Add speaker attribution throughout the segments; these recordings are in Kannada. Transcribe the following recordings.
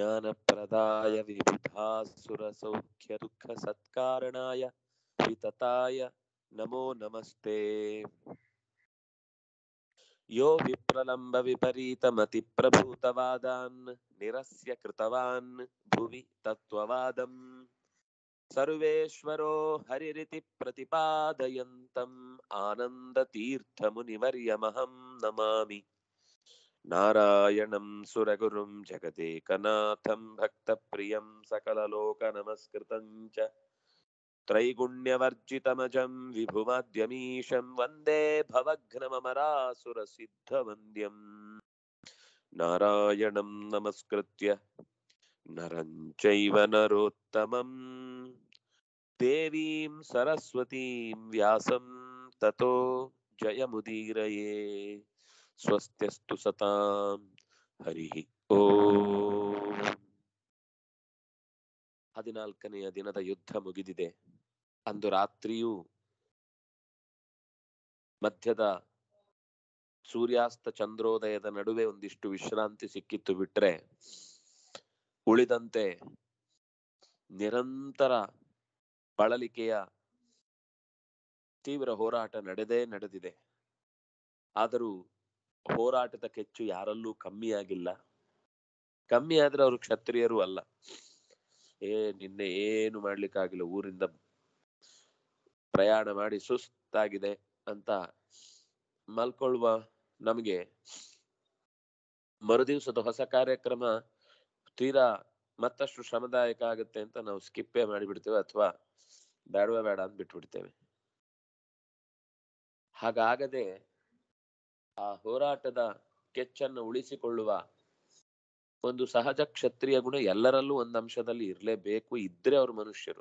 Speaker 1: ज्ञानप्रदाय विबुधासुरसौख्यदुःखसत्कारणाय वितताय नमो नमस्ते यो विप्रलम्बविपरीतमतिप्रभूतवादान् निरस्य कृतवान् भुवि तत्त्ववादम् सर्वेश्वरो हरिरिति प्रतिपादयन्तम् आनन्दतीर्थमुनिवर्यमहं नमामि नारायणं सुरगुरुं जगदेकनाथं भक्तप्रियं सकललोकनमस्कृतं च त्रैगुण्यवर्जितमजं विभुमाद्यमीशं वन्दे भवघ्नममरासुरसिद्धवन्द्यम् नारायणं नमस्कृत्य नरं चैव नरोत्तमम् देवीं सरस्वतीं व्यासं ततो जयमुदीरये ಸ್ವಸ್ತ್ಯಸ್ತು ಸತಾಂ ಹರಿ ಓಂ ಹದಿನಾಲ್ಕನೆಯ ದಿನದ ಯುದ್ಧ ಮುಗಿದಿದೆ ಅಂದು ರಾತ್ರಿಯೂ ಮಧ್ಯದ ಸೂರ್ಯಾಸ್ತ ಚಂದ್ರೋದಯದ ನಡುವೆ ಒಂದಿಷ್ಟು ವಿಶ್ರಾಂತಿ ಸಿಕ್ಕಿತ್ತು ಬಿಟ್ರೆ ಉಳಿದಂತೆ ನಿರಂತರ ಬಳಲಿಕೆಯ ತೀವ್ರ ಹೋರಾಟ ನಡೆದೇ ನಡೆದಿದೆ ಆದರೂ ಹೋರಾಟದ ಕೆಚ್ಚು ಯಾರಲ್ಲೂ ಕಮ್ಮಿಯಾಗಿಲ್ಲ ಕಮ್ಮಿ ಆದ್ರೆ ಅವರು ಕ್ಷತ್ರಿಯರು ಅಲ್ಲ ಏ ನಿನ್ನೆ ಏನು ಮಾಡ್ಲಿಕ್ಕಾಗಿಲ್ಲ ಊರಿಂದ ಪ್ರಯಾಣ ಮಾಡಿ ಸುಸ್ತಾಗಿದೆ ಅಂತ ಮಲ್ಕೊಳ್ಳುವ ನಮಗೆ ಮರುದಿವಸದ ಹೊಸ ಕಾರ್ಯಕ್ರಮ ತೀರಾ ಮತ್ತಷ್ಟು ಶ್ರಮದಾಯಕ ಆಗುತ್ತೆ ಅಂತ ನಾವು ಸ್ಕಿಪ್ಪೇ ಮಾಡಿಬಿಡ್ತೇವೆ ಅಥವಾ ಬೇಡವೇ ಬೇಡ ಅಂತ ಬಿಟ್ಬಿಡ್ತೇವೆ ಹಾಗಾಗದೆ ಆ ಹೋರಾಟದ ಕೆಚ್ಚನ್ನು ಉಳಿಸಿಕೊಳ್ಳುವ ಒಂದು ಸಹಜ ಕ್ಷತ್ರಿಯ ಗುಣ ಎಲ್ಲರಲ್ಲೂ ಒಂದು ಅಂಶದಲ್ಲಿ ಇರಲೇಬೇಕು ಇದ್ರೆ ಅವರು ಮನುಷ್ಯರು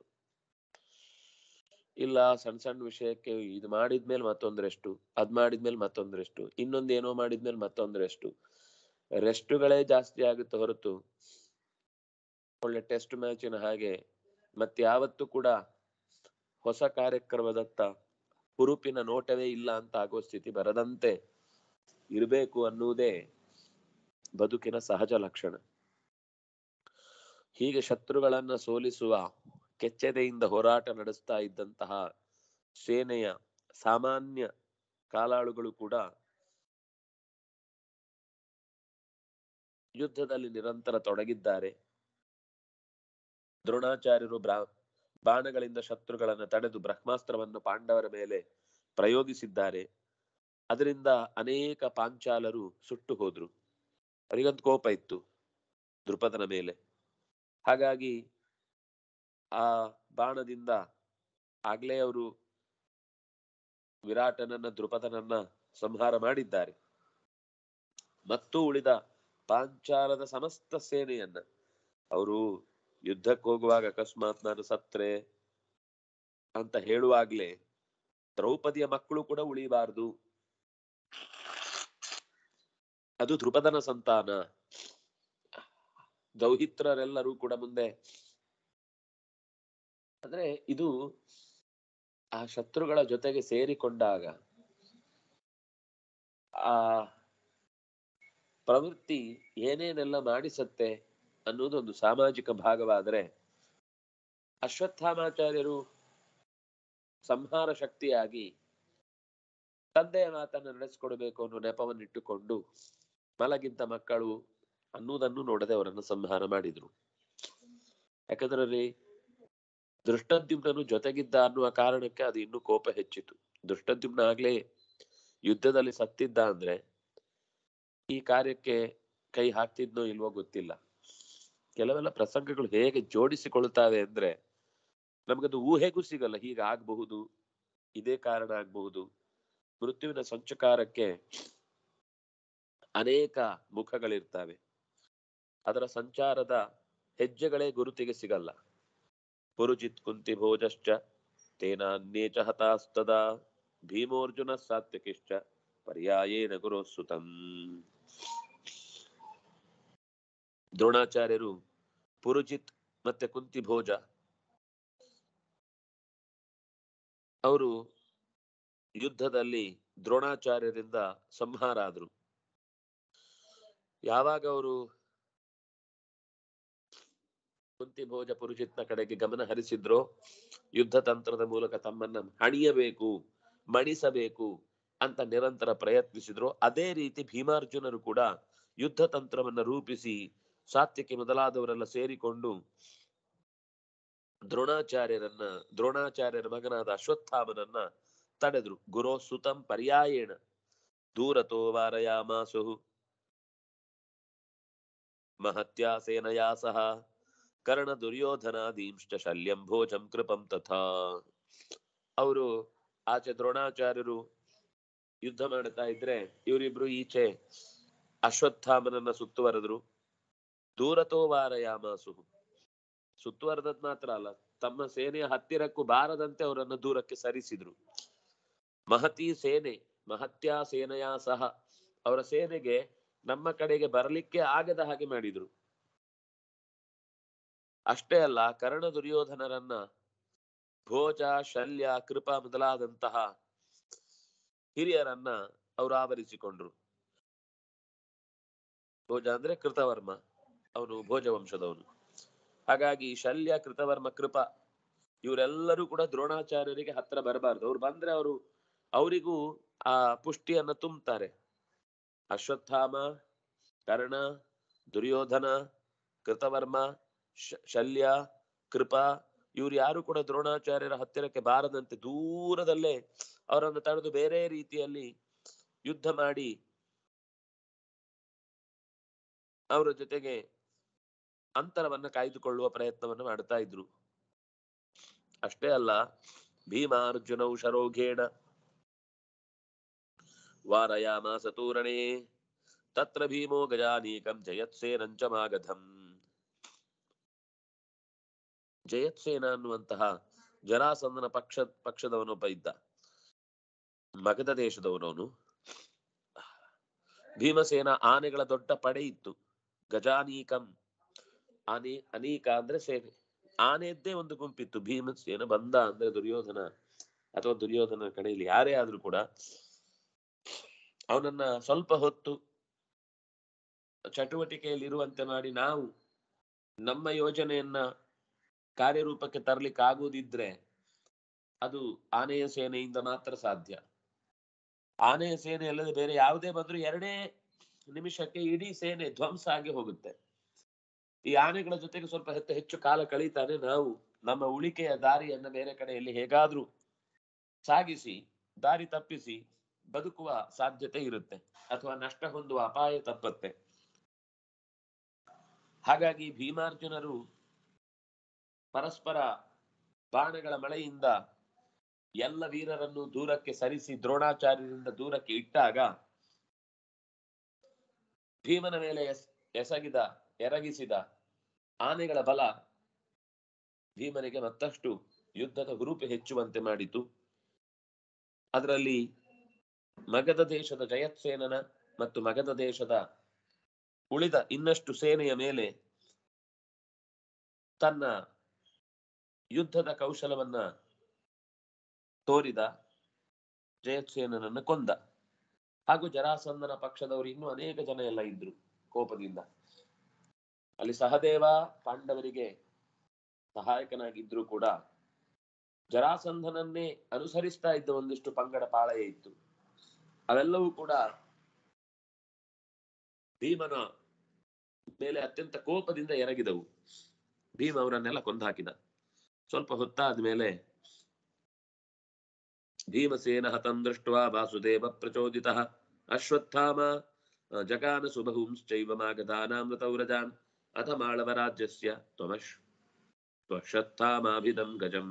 Speaker 1: ಇಲ್ಲ ಸಣ್ಣ ಸಣ್ಣ ವಿಷಯಕ್ಕೆ ಇದು ಮಾಡಿದ್ಮೇಲೆ ಮತ್ತೊಂದ್ರೆಷ್ಟು ಅದ್ ಮಾಡಿದ್ಮೇಲೆ ಮತ್ತೊಂದ್ರೆಷ್ಟು ಇನ್ನೊಂದು ಏನೋ ಮಾಡಿದ್ಮೇಲೆ ಮತ್ತೊಂದ್ರೆಷ್ಟು ರೆಸ್ಟುಗಳೇ ಜಾಸ್ತಿ ಆಗುತ್ತೆ ಹೊರತು ಒಳ್ಳೆ ಟೆಸ್ಟ್ ಮ್ಯಾಚಿನ ಹಾಗೆ ಮತ್ಯಾವತ್ತೂ ಕೂಡ ಹೊಸ ಕಾರ್ಯಕ್ರಮದತ್ತ ಹುರುಪಿನ ನೋಟವೇ ಇಲ್ಲ ಅಂತ ಆಗೋ ಸ್ಥಿತಿ ಬರದಂತೆ ಇರಬೇಕು ಅನ್ನುವುದೇ ಬದುಕಿನ ಸಹಜ ಲಕ್ಷಣ ಹೀಗೆ ಶತ್ರುಗಳನ್ನ ಸೋಲಿಸುವ ಕೆಚ್ಚೆದೆಯಿಂದ ಹೋರಾಟ ನಡೆಸ್ತಾ ಇದ್ದಂತಹ ಸೇನೆಯ ಸಾಮಾನ್ಯ ಕಾಲಾಳುಗಳು ಕೂಡ ಯುದ್ಧದಲ್ಲಿ ನಿರಂತರ ತೊಡಗಿದ್ದಾರೆ ದ್ರೋಣಾಚಾರ್ಯರು ಬ್ರಾ ಬಾಣಗಳಿಂದ ಶತ್ರುಗಳನ್ನು ತಡೆದು ಬ್ರಹ್ಮಾಸ್ತ್ರವನ್ನು ಪಾಂಡವರ ಮೇಲೆ ಪ್ರಯೋಗಿಸಿದ್ದಾರೆ ಅದರಿಂದ ಅನೇಕ ಪಾಂಚಾಲರು ಸುಟ್ಟು ಹೋದ್ರು ಅವರಿಗಂತ ಕೋಪ ಇತ್ತು ದೃಪದನ ಮೇಲೆ ಹಾಗಾಗಿ ಆ ಬಾಣದಿಂದ ಆಗ್ಲೇ ಅವರು ವಿರಾಟನನ್ನ ದೃಪದನನ್ನ ಸಂಹಾರ ಮಾಡಿದ್ದಾರೆ ಮತ್ತು ಉಳಿದ ಪಾಂಚಾಲದ ಸಮಸ್ತ ಸೇನೆಯನ್ನ ಅವರು ಯುದ್ಧಕ್ಕೆ ಹೋಗುವಾಗ ಅಕಸ್ಮಾತ್ ನಾನು ಸತ್ರೆ ಅಂತ ಹೇಳುವಾಗ್ಲೇ ದ್ರೌಪದಿಯ ಮಕ್ಕಳು ಕೂಡ ಉಳಿಬಾರ್ದು ಅದು ಧ್ರುಪದನ ಸಂತಾನ ದೌಹಿತ್ರರೆಲ್ಲರೂ ಕೂಡ ಮುಂದೆ ಅಂದ್ರೆ ಇದು ಆ ಶತ್ರುಗಳ ಜೊತೆಗೆ ಸೇರಿಕೊಂಡಾಗ ಆ ಪ್ರವೃತ್ತಿ ಏನೇನೆಲ್ಲ ಮಾಡಿಸತ್ತೆ ಅನ್ನೋದು ಒಂದು ಸಾಮಾಜಿಕ ಭಾಗವಾದರೆ ಅಶ್ವತ್ಥಾಮಾಚಾರ್ಯರು ಸಂಹಾರ ಶಕ್ತಿಯಾಗಿ ತಂದೆಯ ಮಾತನ್ನು ನಡೆಸಿಕೊಡ್ಬೇಕು ಅನ್ನೋ ನೆಪವನ್ನಿಟ್ಟುಕೊಂಡು ಮಲಗಿದ್ದ ಮಕ್ಕಳು ಅನ್ನುವುದನ್ನು ನೋಡದೆ ಅವರನ್ನು ಸಂಹಾರ ಮಾಡಿದ್ರು ಯಾಕಂದ್ರೆ ದೃಷ್ಟದ್ಯುಮ್ನನು ಜೊತೆಗಿದ್ದ ಅನ್ನುವ ಕಾರಣಕ್ಕೆ ಅದು ಇನ್ನೂ ಕೋಪ ಹೆಚ್ಚಿತು ದೃಷ್ಟದ್ಯುಮ್ನ ಆಗ್ಲೇ ಯುದ್ಧದಲ್ಲಿ ಸತ್ತಿದ್ದ ಅಂದ್ರೆ ಈ ಕಾರ್ಯಕ್ಕೆ ಕೈ ಹಾಕ್ತಿದ್ನೋ ಇಲ್ವೋ ಗೊತ್ತಿಲ್ಲ ಕೆಲವೆಲ್ಲ ಪ್ರಸಂಗಗಳು ಹೇಗೆ ಜೋಡಿಸಿಕೊಳ್ತಾವೆ ಅಂದ್ರೆ ನಮಗದು ಊಹೆಗೂ ಸಿಗಲ್ಲ ಹೀಗಾಗಬಹುದು ಇದೇ ಕಾರಣ ಆಗಬಹುದು ಮೃತ್ಯುವಿನ ಸಂಚಕಾರಕ್ಕೆ ಅನೇಕ ಮುಖಗಳಿರ್ತವೆ ಅದರ ಸಂಚಾರದ ಹೆಜ್ಜೆಗಳೇ ಗುರುತಿಗೆ ಸಿಗಲ್ಲ ಪುರುಜಿತ್ ಕುಂತಿ ಭೋಜಶ್ಚ ತೇನಾನ್ಯೇ ಚ ಹತಾಸ್ತದ ಭೀಮೋರ್ಜುನ ಸಾತ್ವಿಕಿಶ್ಚ ಪರ್ಯಾಯೇನ ಗುರೋಸುತಂ ದ್ರೋಣಾಚಾರ್ಯರು ಪುರುಜಿತ್ ಮತ್ತೆ ಕುಂತಿ ಭೋಜ ಅವರು ಯುದ್ಧದಲ್ಲಿ ದ್ರೋಣಾಚಾರ್ಯರಿಂದ ಸಂಹಾರ ಆದ್ರು ಯಾವಾಗ ಅವರು ಕುಂತಿ ಭೋಜ ಪುರುಷಿತ್ನ ಕಡೆಗೆ ಗಮನ ಹರಿಸಿದ್ರೋ ಯುದ್ಧ ತಂತ್ರದ ಮೂಲಕ ತಮ್ಮನ್ನ ಹಣಿಯಬೇಕು ಮಣಿಸಬೇಕು ಅಂತ ನಿರಂತರ ಪ್ರಯತ್ನಿಸಿದ್ರು ಅದೇ ರೀತಿ ಭೀಮಾರ್ಜುನರು ಕೂಡ ಯುದ್ಧ ತಂತ್ರವನ್ನ ರೂಪಿಸಿ ಸಾತ್ಯಕ್ಕೆ ಮೊದಲಾದವರೆಲ್ಲ ಸೇರಿಕೊಂಡು ದ್ರೋಣಾಚಾರ್ಯರನ್ನ ದ್ರೋಣಾಚಾರ್ಯರ ಮಗನಾದ ಅಶ್ವತ್ಥಾಮನನ್ನ ತಡೆದ್ರು ಗುರೋ ಸುತಂ ಪರ್ಯಾಯೇಣ ದೂರತೋ ವಾರಯಾಮಾಸು ಮಹತ್ಯಾ ಸೇನಯಾ ಸಹ ಕರ್ಣ ದುರ್ಯೋಧನಾದೀಂಶ್ಚ ಶಲ್ಯಂ ಭೋಜಂ ಕೃಪಂ ತಥಾ ಅವರು ಆಚೆ ದ್ರೋಣಾಚಾರ್ಯರು ಯುದ್ಧ ಮಾಡ್ತಾ ಇದ್ರೆ ಇವರಿಬ್ರು ಈಚೆ ಅಶ್ವತ್ಥಾಮನನ್ನ ಸುತ್ತುವರೆದ್ರು ದೂರತೋ ವಾರಯಾಮಾಸು ಸುತ್ತುವರೆದದ್ ಮಾತ್ರ ಅಲ್ಲ ತಮ್ಮ ಸೇನೆಯ ಹತ್ತಿರಕ್ಕೂ ಬಾರದಂತೆ ಅವರನ್ನು ದೂರಕ್ಕೆ ಸರಿಸಿದ್ರು ಮಹತಿ ಸೇನೆ ಮಹತ್ಯಾ ಸೇನೆಯ ಸಹ ಅವರ ಸೇನೆಗೆ ನಮ್ಮ ಕಡೆಗೆ ಬರಲಿಕ್ಕೆ ಆಗದ ಹಾಗೆ ಮಾಡಿದ್ರು ಅಷ್ಟೇ ಅಲ್ಲ ಕರ್ಣ ದುರ್ಯೋಧನರನ್ನ ಭೋಜ ಶಲ್ಯ ಕೃಪಾ ಮೊದಲಾದಂತಹ ಹಿರಿಯರನ್ನ ಅವರು ಆವರಿಸಿಕೊಂಡ್ರು ಭೋಜ ಅಂದ್ರೆ ಕೃತವರ್ಮ ಅವನು ಭೋಜ ವಂಶದವನು ಹಾಗಾಗಿ ಶಲ್ಯ ಕೃತವರ್ಮ ಕೃಪ ಇವರೆಲ್ಲರೂ ಕೂಡ ದ್ರೋಣಾಚಾರ್ಯರಿಗೆ ಹತ್ರ ಬರಬಾರ್ದು ಅವ್ರು ಬಂದ್ರೆ ಅವರು ಅವರಿಗೂ ಆ ಪುಷ್ಟಿಯನ್ನ ತುಂಬುತ್ತಾರೆ ಅಶ್ವತ್ಥಾಮ ಕರ್ಣ ದುರ್ಯೋಧನ ಕೃತವರ್ಮ ಶ- ಶಲ್ಯ ಕೃಪಾ ಇವ್ರು ಯಾರು ಕೂಡ ದ್ರೋಣಾಚಾರ್ಯರ ಹತ್ತಿರಕ್ಕೆ ಬಾರದಂತೆ ದೂರದಲ್ಲೇ ಅವರನ್ನು ತಡೆದು ಬೇರೆ ರೀತಿಯಲ್ಲಿ ಯುದ್ಧ ಮಾಡಿ ಅವರ ಜೊತೆಗೆ ಅಂತರವನ್ನ ಕಾಯ್ದುಕೊಳ್ಳುವ ಪ್ರಯತ್ನವನ್ನು ಮಾಡ್ತಾ ಇದ್ರು ಅಷ್ಟೇ ಅಲ್ಲ ಭೀಮಾರ್ಜುನೌ ಶರೋಘೇಣ ವಾರಯಾಮಾಸ ತೂರಣೇ ತತ್ರ ಭೀಮೋ ಗಜಾನೀಕಂ ಜಯತ್ಸೇನಂಚ ಮಾಗಧಂ ಜಯತ್ಸೇನ ಅನ್ನುವಂತಹ ಜರಾಸಂದನ ಪಕ್ಷ ಪಕ್ಷದವನೊಬ್ಬ ಇದ್ದ ಮಗಧ ದೇಶದವನವನು ಭೀಮಸೇನ ಆನೆಗಳ ದೊಡ್ಡ ಪಡೆ ಇತ್ತು ಗಜಾನೀಕಂ ಆನೆ ಅನೀಕ ಅಂದ್ರೆ ಸೇನೆ ಆನೆಯದ್ದೇ ಒಂದು ಗುಂಪಿತ್ತು ಭೀಮಸೇನ ಬಂದ ಅಂದ್ರೆ ದುರ್ಯೋಧನ ಅಥವಾ ದುರ್ಯೋಧನ ಕಡೆಯಲ್ಲಿ ಯಾರೇ ಆದ್ರೂ ಕೂಡ ಅವನನ್ನ ಸ್ವಲ್ಪ ಹೊತ್ತು ಚಟುವಟಿಕೆಯಲ್ಲಿ ಇರುವಂತೆ ಮಾಡಿ ನಾವು ನಮ್ಮ ಯೋಜನೆಯನ್ನ ಕಾರ್ಯರೂಪಕ್ಕೆ ತರಲಿಕ್ಕೆ ಆಗುವುದಿದ್ರೆ ಅದು ಆನೆಯ ಸೇನೆಯಿಂದ ಮಾತ್ರ ಸಾಧ್ಯ ಆನೆಯ ಸೇನೆ ಅಲ್ಲದೆ ಬೇರೆ ಯಾವುದೇ ಬಂದ್ರು ಎರಡೇ ನಿಮಿಷಕ್ಕೆ ಇಡೀ ಸೇನೆ ಧ್ವಂಸ ಆಗಿ ಹೋಗುತ್ತೆ ಈ ಆನೆಗಳ ಜೊತೆಗೆ ಸ್ವಲ್ಪ ಹೆಚ್ಚು ಹೆಚ್ಚು ಕಾಲ ಕಳೀತಾನೆ ನಾವು ನಮ್ಮ ಉಳಿಕೆಯ ದಾರಿಯನ್ನ ಬೇರೆ ಕಡೆಯಲ್ಲಿ ಹೇಗಾದ್ರೂ ಸಾಗಿಸಿ ದಾರಿ ತಪ್ಪಿಸಿ ಬದುಕುವ ಸಾಧ್ಯತೆ ಇರುತ್ತೆ ಅಥವಾ ನಷ್ಟ ಹೊಂದುವ ಅಪಾಯ ತಪ್ಪತ್ತೆ ಹಾಗಾಗಿ ಭೀಮಾರ್ಜುನರು ಪರಸ್ಪರ ಬಾಣಗಳ ಮಳೆಯಿಂದ ಎಲ್ಲ ವೀರರನ್ನು ದೂರಕ್ಕೆ ಸರಿಸಿ ದ್ರೋಣಾಚಾರ್ಯರಿಂದ ದೂರಕ್ಕೆ ಇಟ್ಟಾಗ ಭೀಮನ ಮೇಲೆ ಎಸ್- ಎಸಗಿದ ಎರಗಿಸಿದ ಆನೆಗಳ ಬಲ ಭೀಮನಿಗೆ ಮತ್ತಷ್ಟು ಯುದ್ಧದ ಹುರುಪು ಹೆಚ್ಚುವಂತೆ ಮಾಡಿತು ಅದರಲ್ಲಿ ಮಗಧ ದೇಶದ ಜಯತ್ಸೇನನ ಮತ್ತು ಮಗಧ ದೇಶದ ಉಳಿದ ಇನ್ನಷ್ಟು ಸೇನೆಯ ಮೇಲೆ ತನ್ನ ಯುದ್ಧದ ಕೌಶಲವನ್ನ ತೋರಿದ ಜಯತ್ಸೇನನನ್ನು ಕೊಂದ ಹಾಗೂ ಜರಾಸಂದನ ಪಕ್ಷದವರು ಇನ್ನೂ ಅನೇಕ ಜನ ಎಲ್ಲ ಇದ್ರು ಕೋಪದಿಂದ ಅಲ್ಲಿ ಸಹದೇವ ಪಾಂಡವರಿಗೆ ಸಹಾಯಕನಾಗಿದ್ರು ಕೂಡ ಜರಾಸಂಧನನ್ನೇ ಅನುಸರಿಸ್ತಾ ಇದ್ದ ಒಂದಿಷ್ಟು ಪಂಗಡ ಪಾಳೆಯ ಇತ್ತು ಅವೆಲ್ಲವೂ ಕೂಡ ಭೀಮನ ಮೇಲೆ ಅತ್ಯಂತ ಕೋಪದಿಂದ ಎರಗಿದವು ಭೀಮ ಅವರನ್ನೆಲ್ಲ ಕೊಂದು ಹಾಕಿದ ಸ್ವಲ್ಪ ಹೊತ್ತಾದ ಮೇಲೆ ಭೀಮಸೇನ ಹತಂ ದೃಷ್ಟ್ವಾ ವಾಸುದೇವ ಪ್ರಚೋದಿತ ಅಶ್ವತ್ಥಾಮ ಅ, ಜಗಾನ ಸುಬಹುಂಶ್ಚೈವ ಮಾಗಧಾನಾಮೃತೌರಜಾನ್ ಅಥ ಮಾಳವರಾಜ್ಯಸ್ಯ ತ್ವಮಶ್ ತ್ವಶ್ವತ್ಥಾಮಾಭಿದಂ ಗಜಂ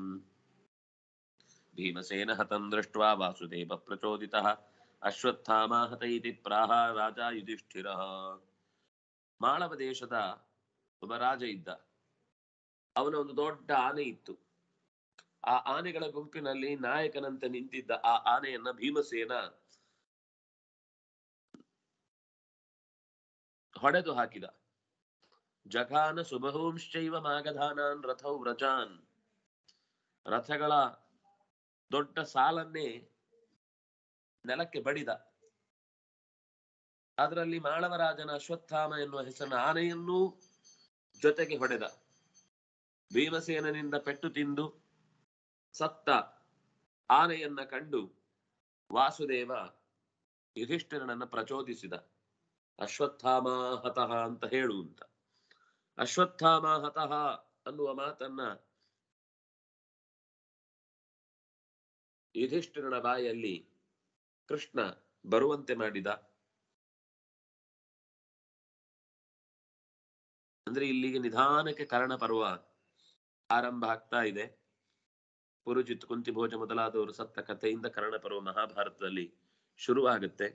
Speaker 1: ಭೀಮಸೇನ ಹತಂ ದೃಷ್ಟ್ವಾ ವಾಸುದೇವ ಪ್ರಚೋದಿತಃ ಅಶ್ವತ್ಥಾಮ ಹತ ಇತಿ ಪ್ರಾಹ ರಾಜ ಯುಧಿಷ್ಠಿರ ಮಾಳವ ದೇಶದ ಒಬ್ಬ ರಾಜ ಇದ್ದ ಅವನ ಒಂದು ದೊಡ್ಡ ಆನೆ ಇತ್ತು ಆ ಆನೆಗಳ ಗುಂಪಿನಲ್ಲಿ ನಾಯಕನಂತೆ ನಿಂತಿದ್ದ ಆ ಆನೆಯನ್ನ ಭೀಮಸೇನ ಹೊಡೆದು ಹಾಕಿದ ಜಘಾನ ಸುಬಹುಂಶ್ಚೈವ ಮಾಗಧಾನಾನ್ ರಥೌ ವ್ರಜಾನ್ ರಥಗಳ ದೊಡ್ಡ ಸಾಲನ್ನೇ ನೆಲಕ್ಕೆ ಬಡಿದ ಅದರಲ್ಲಿ ಮಾಳವರಾಜನ ಅಶ್ವತ್ಥಾಮ ಎನ್ನುವ ಹೆಸರಿನ ಆನೆಯನ್ನೂ ಜೊತೆಗೆ ಹೊಡೆದ ಭೀಮಸೇನನಿಂದ ಪೆಟ್ಟು ತಿಂದು ಸತ್ತ ಆನೆಯನ್ನ ಕಂಡು ವಾಸುದೇವ ಯುಧಿಷ್ಠಿರನನ್ನ ಪ್ರಚೋದಿಸಿದ ಅಶ್ವತ್ಥಾಮ ಹತಃ ಅಂತ ಹೇಳು ಅಂತ ಅಶ್ವತ್ಥಾಮ ಹತಃ ಅನ್ನುವ ಮಾತನ್ನ ಯುಧಿಷ್ಠಿರನ ಬಾಯಲ್ಲಿ ಕೃಷ್ಣ ಬರುವಂತೆ ಮಾಡಿದ ಅಂದ್ರೆ ಇಲ್ಲಿಗೆ ನಿಧಾನಕ್ಕೆ ಕರ್ಣ ಪರ್ವ ಆರಂಭ ಆಗ್ತಾ ಇದೆ ಪುರುಜಿತ್ ಕುಂತಿ ಭೋಜ ಮೊದಲಾದವರು ಸತ್ತ ಕಥೆಯಿಂದ ಕರ್ಣ ಪರ್ವ ಮಹಾಭಾರತದಲ್ಲಿ ಶುರುವಾಗುತ್ತೆ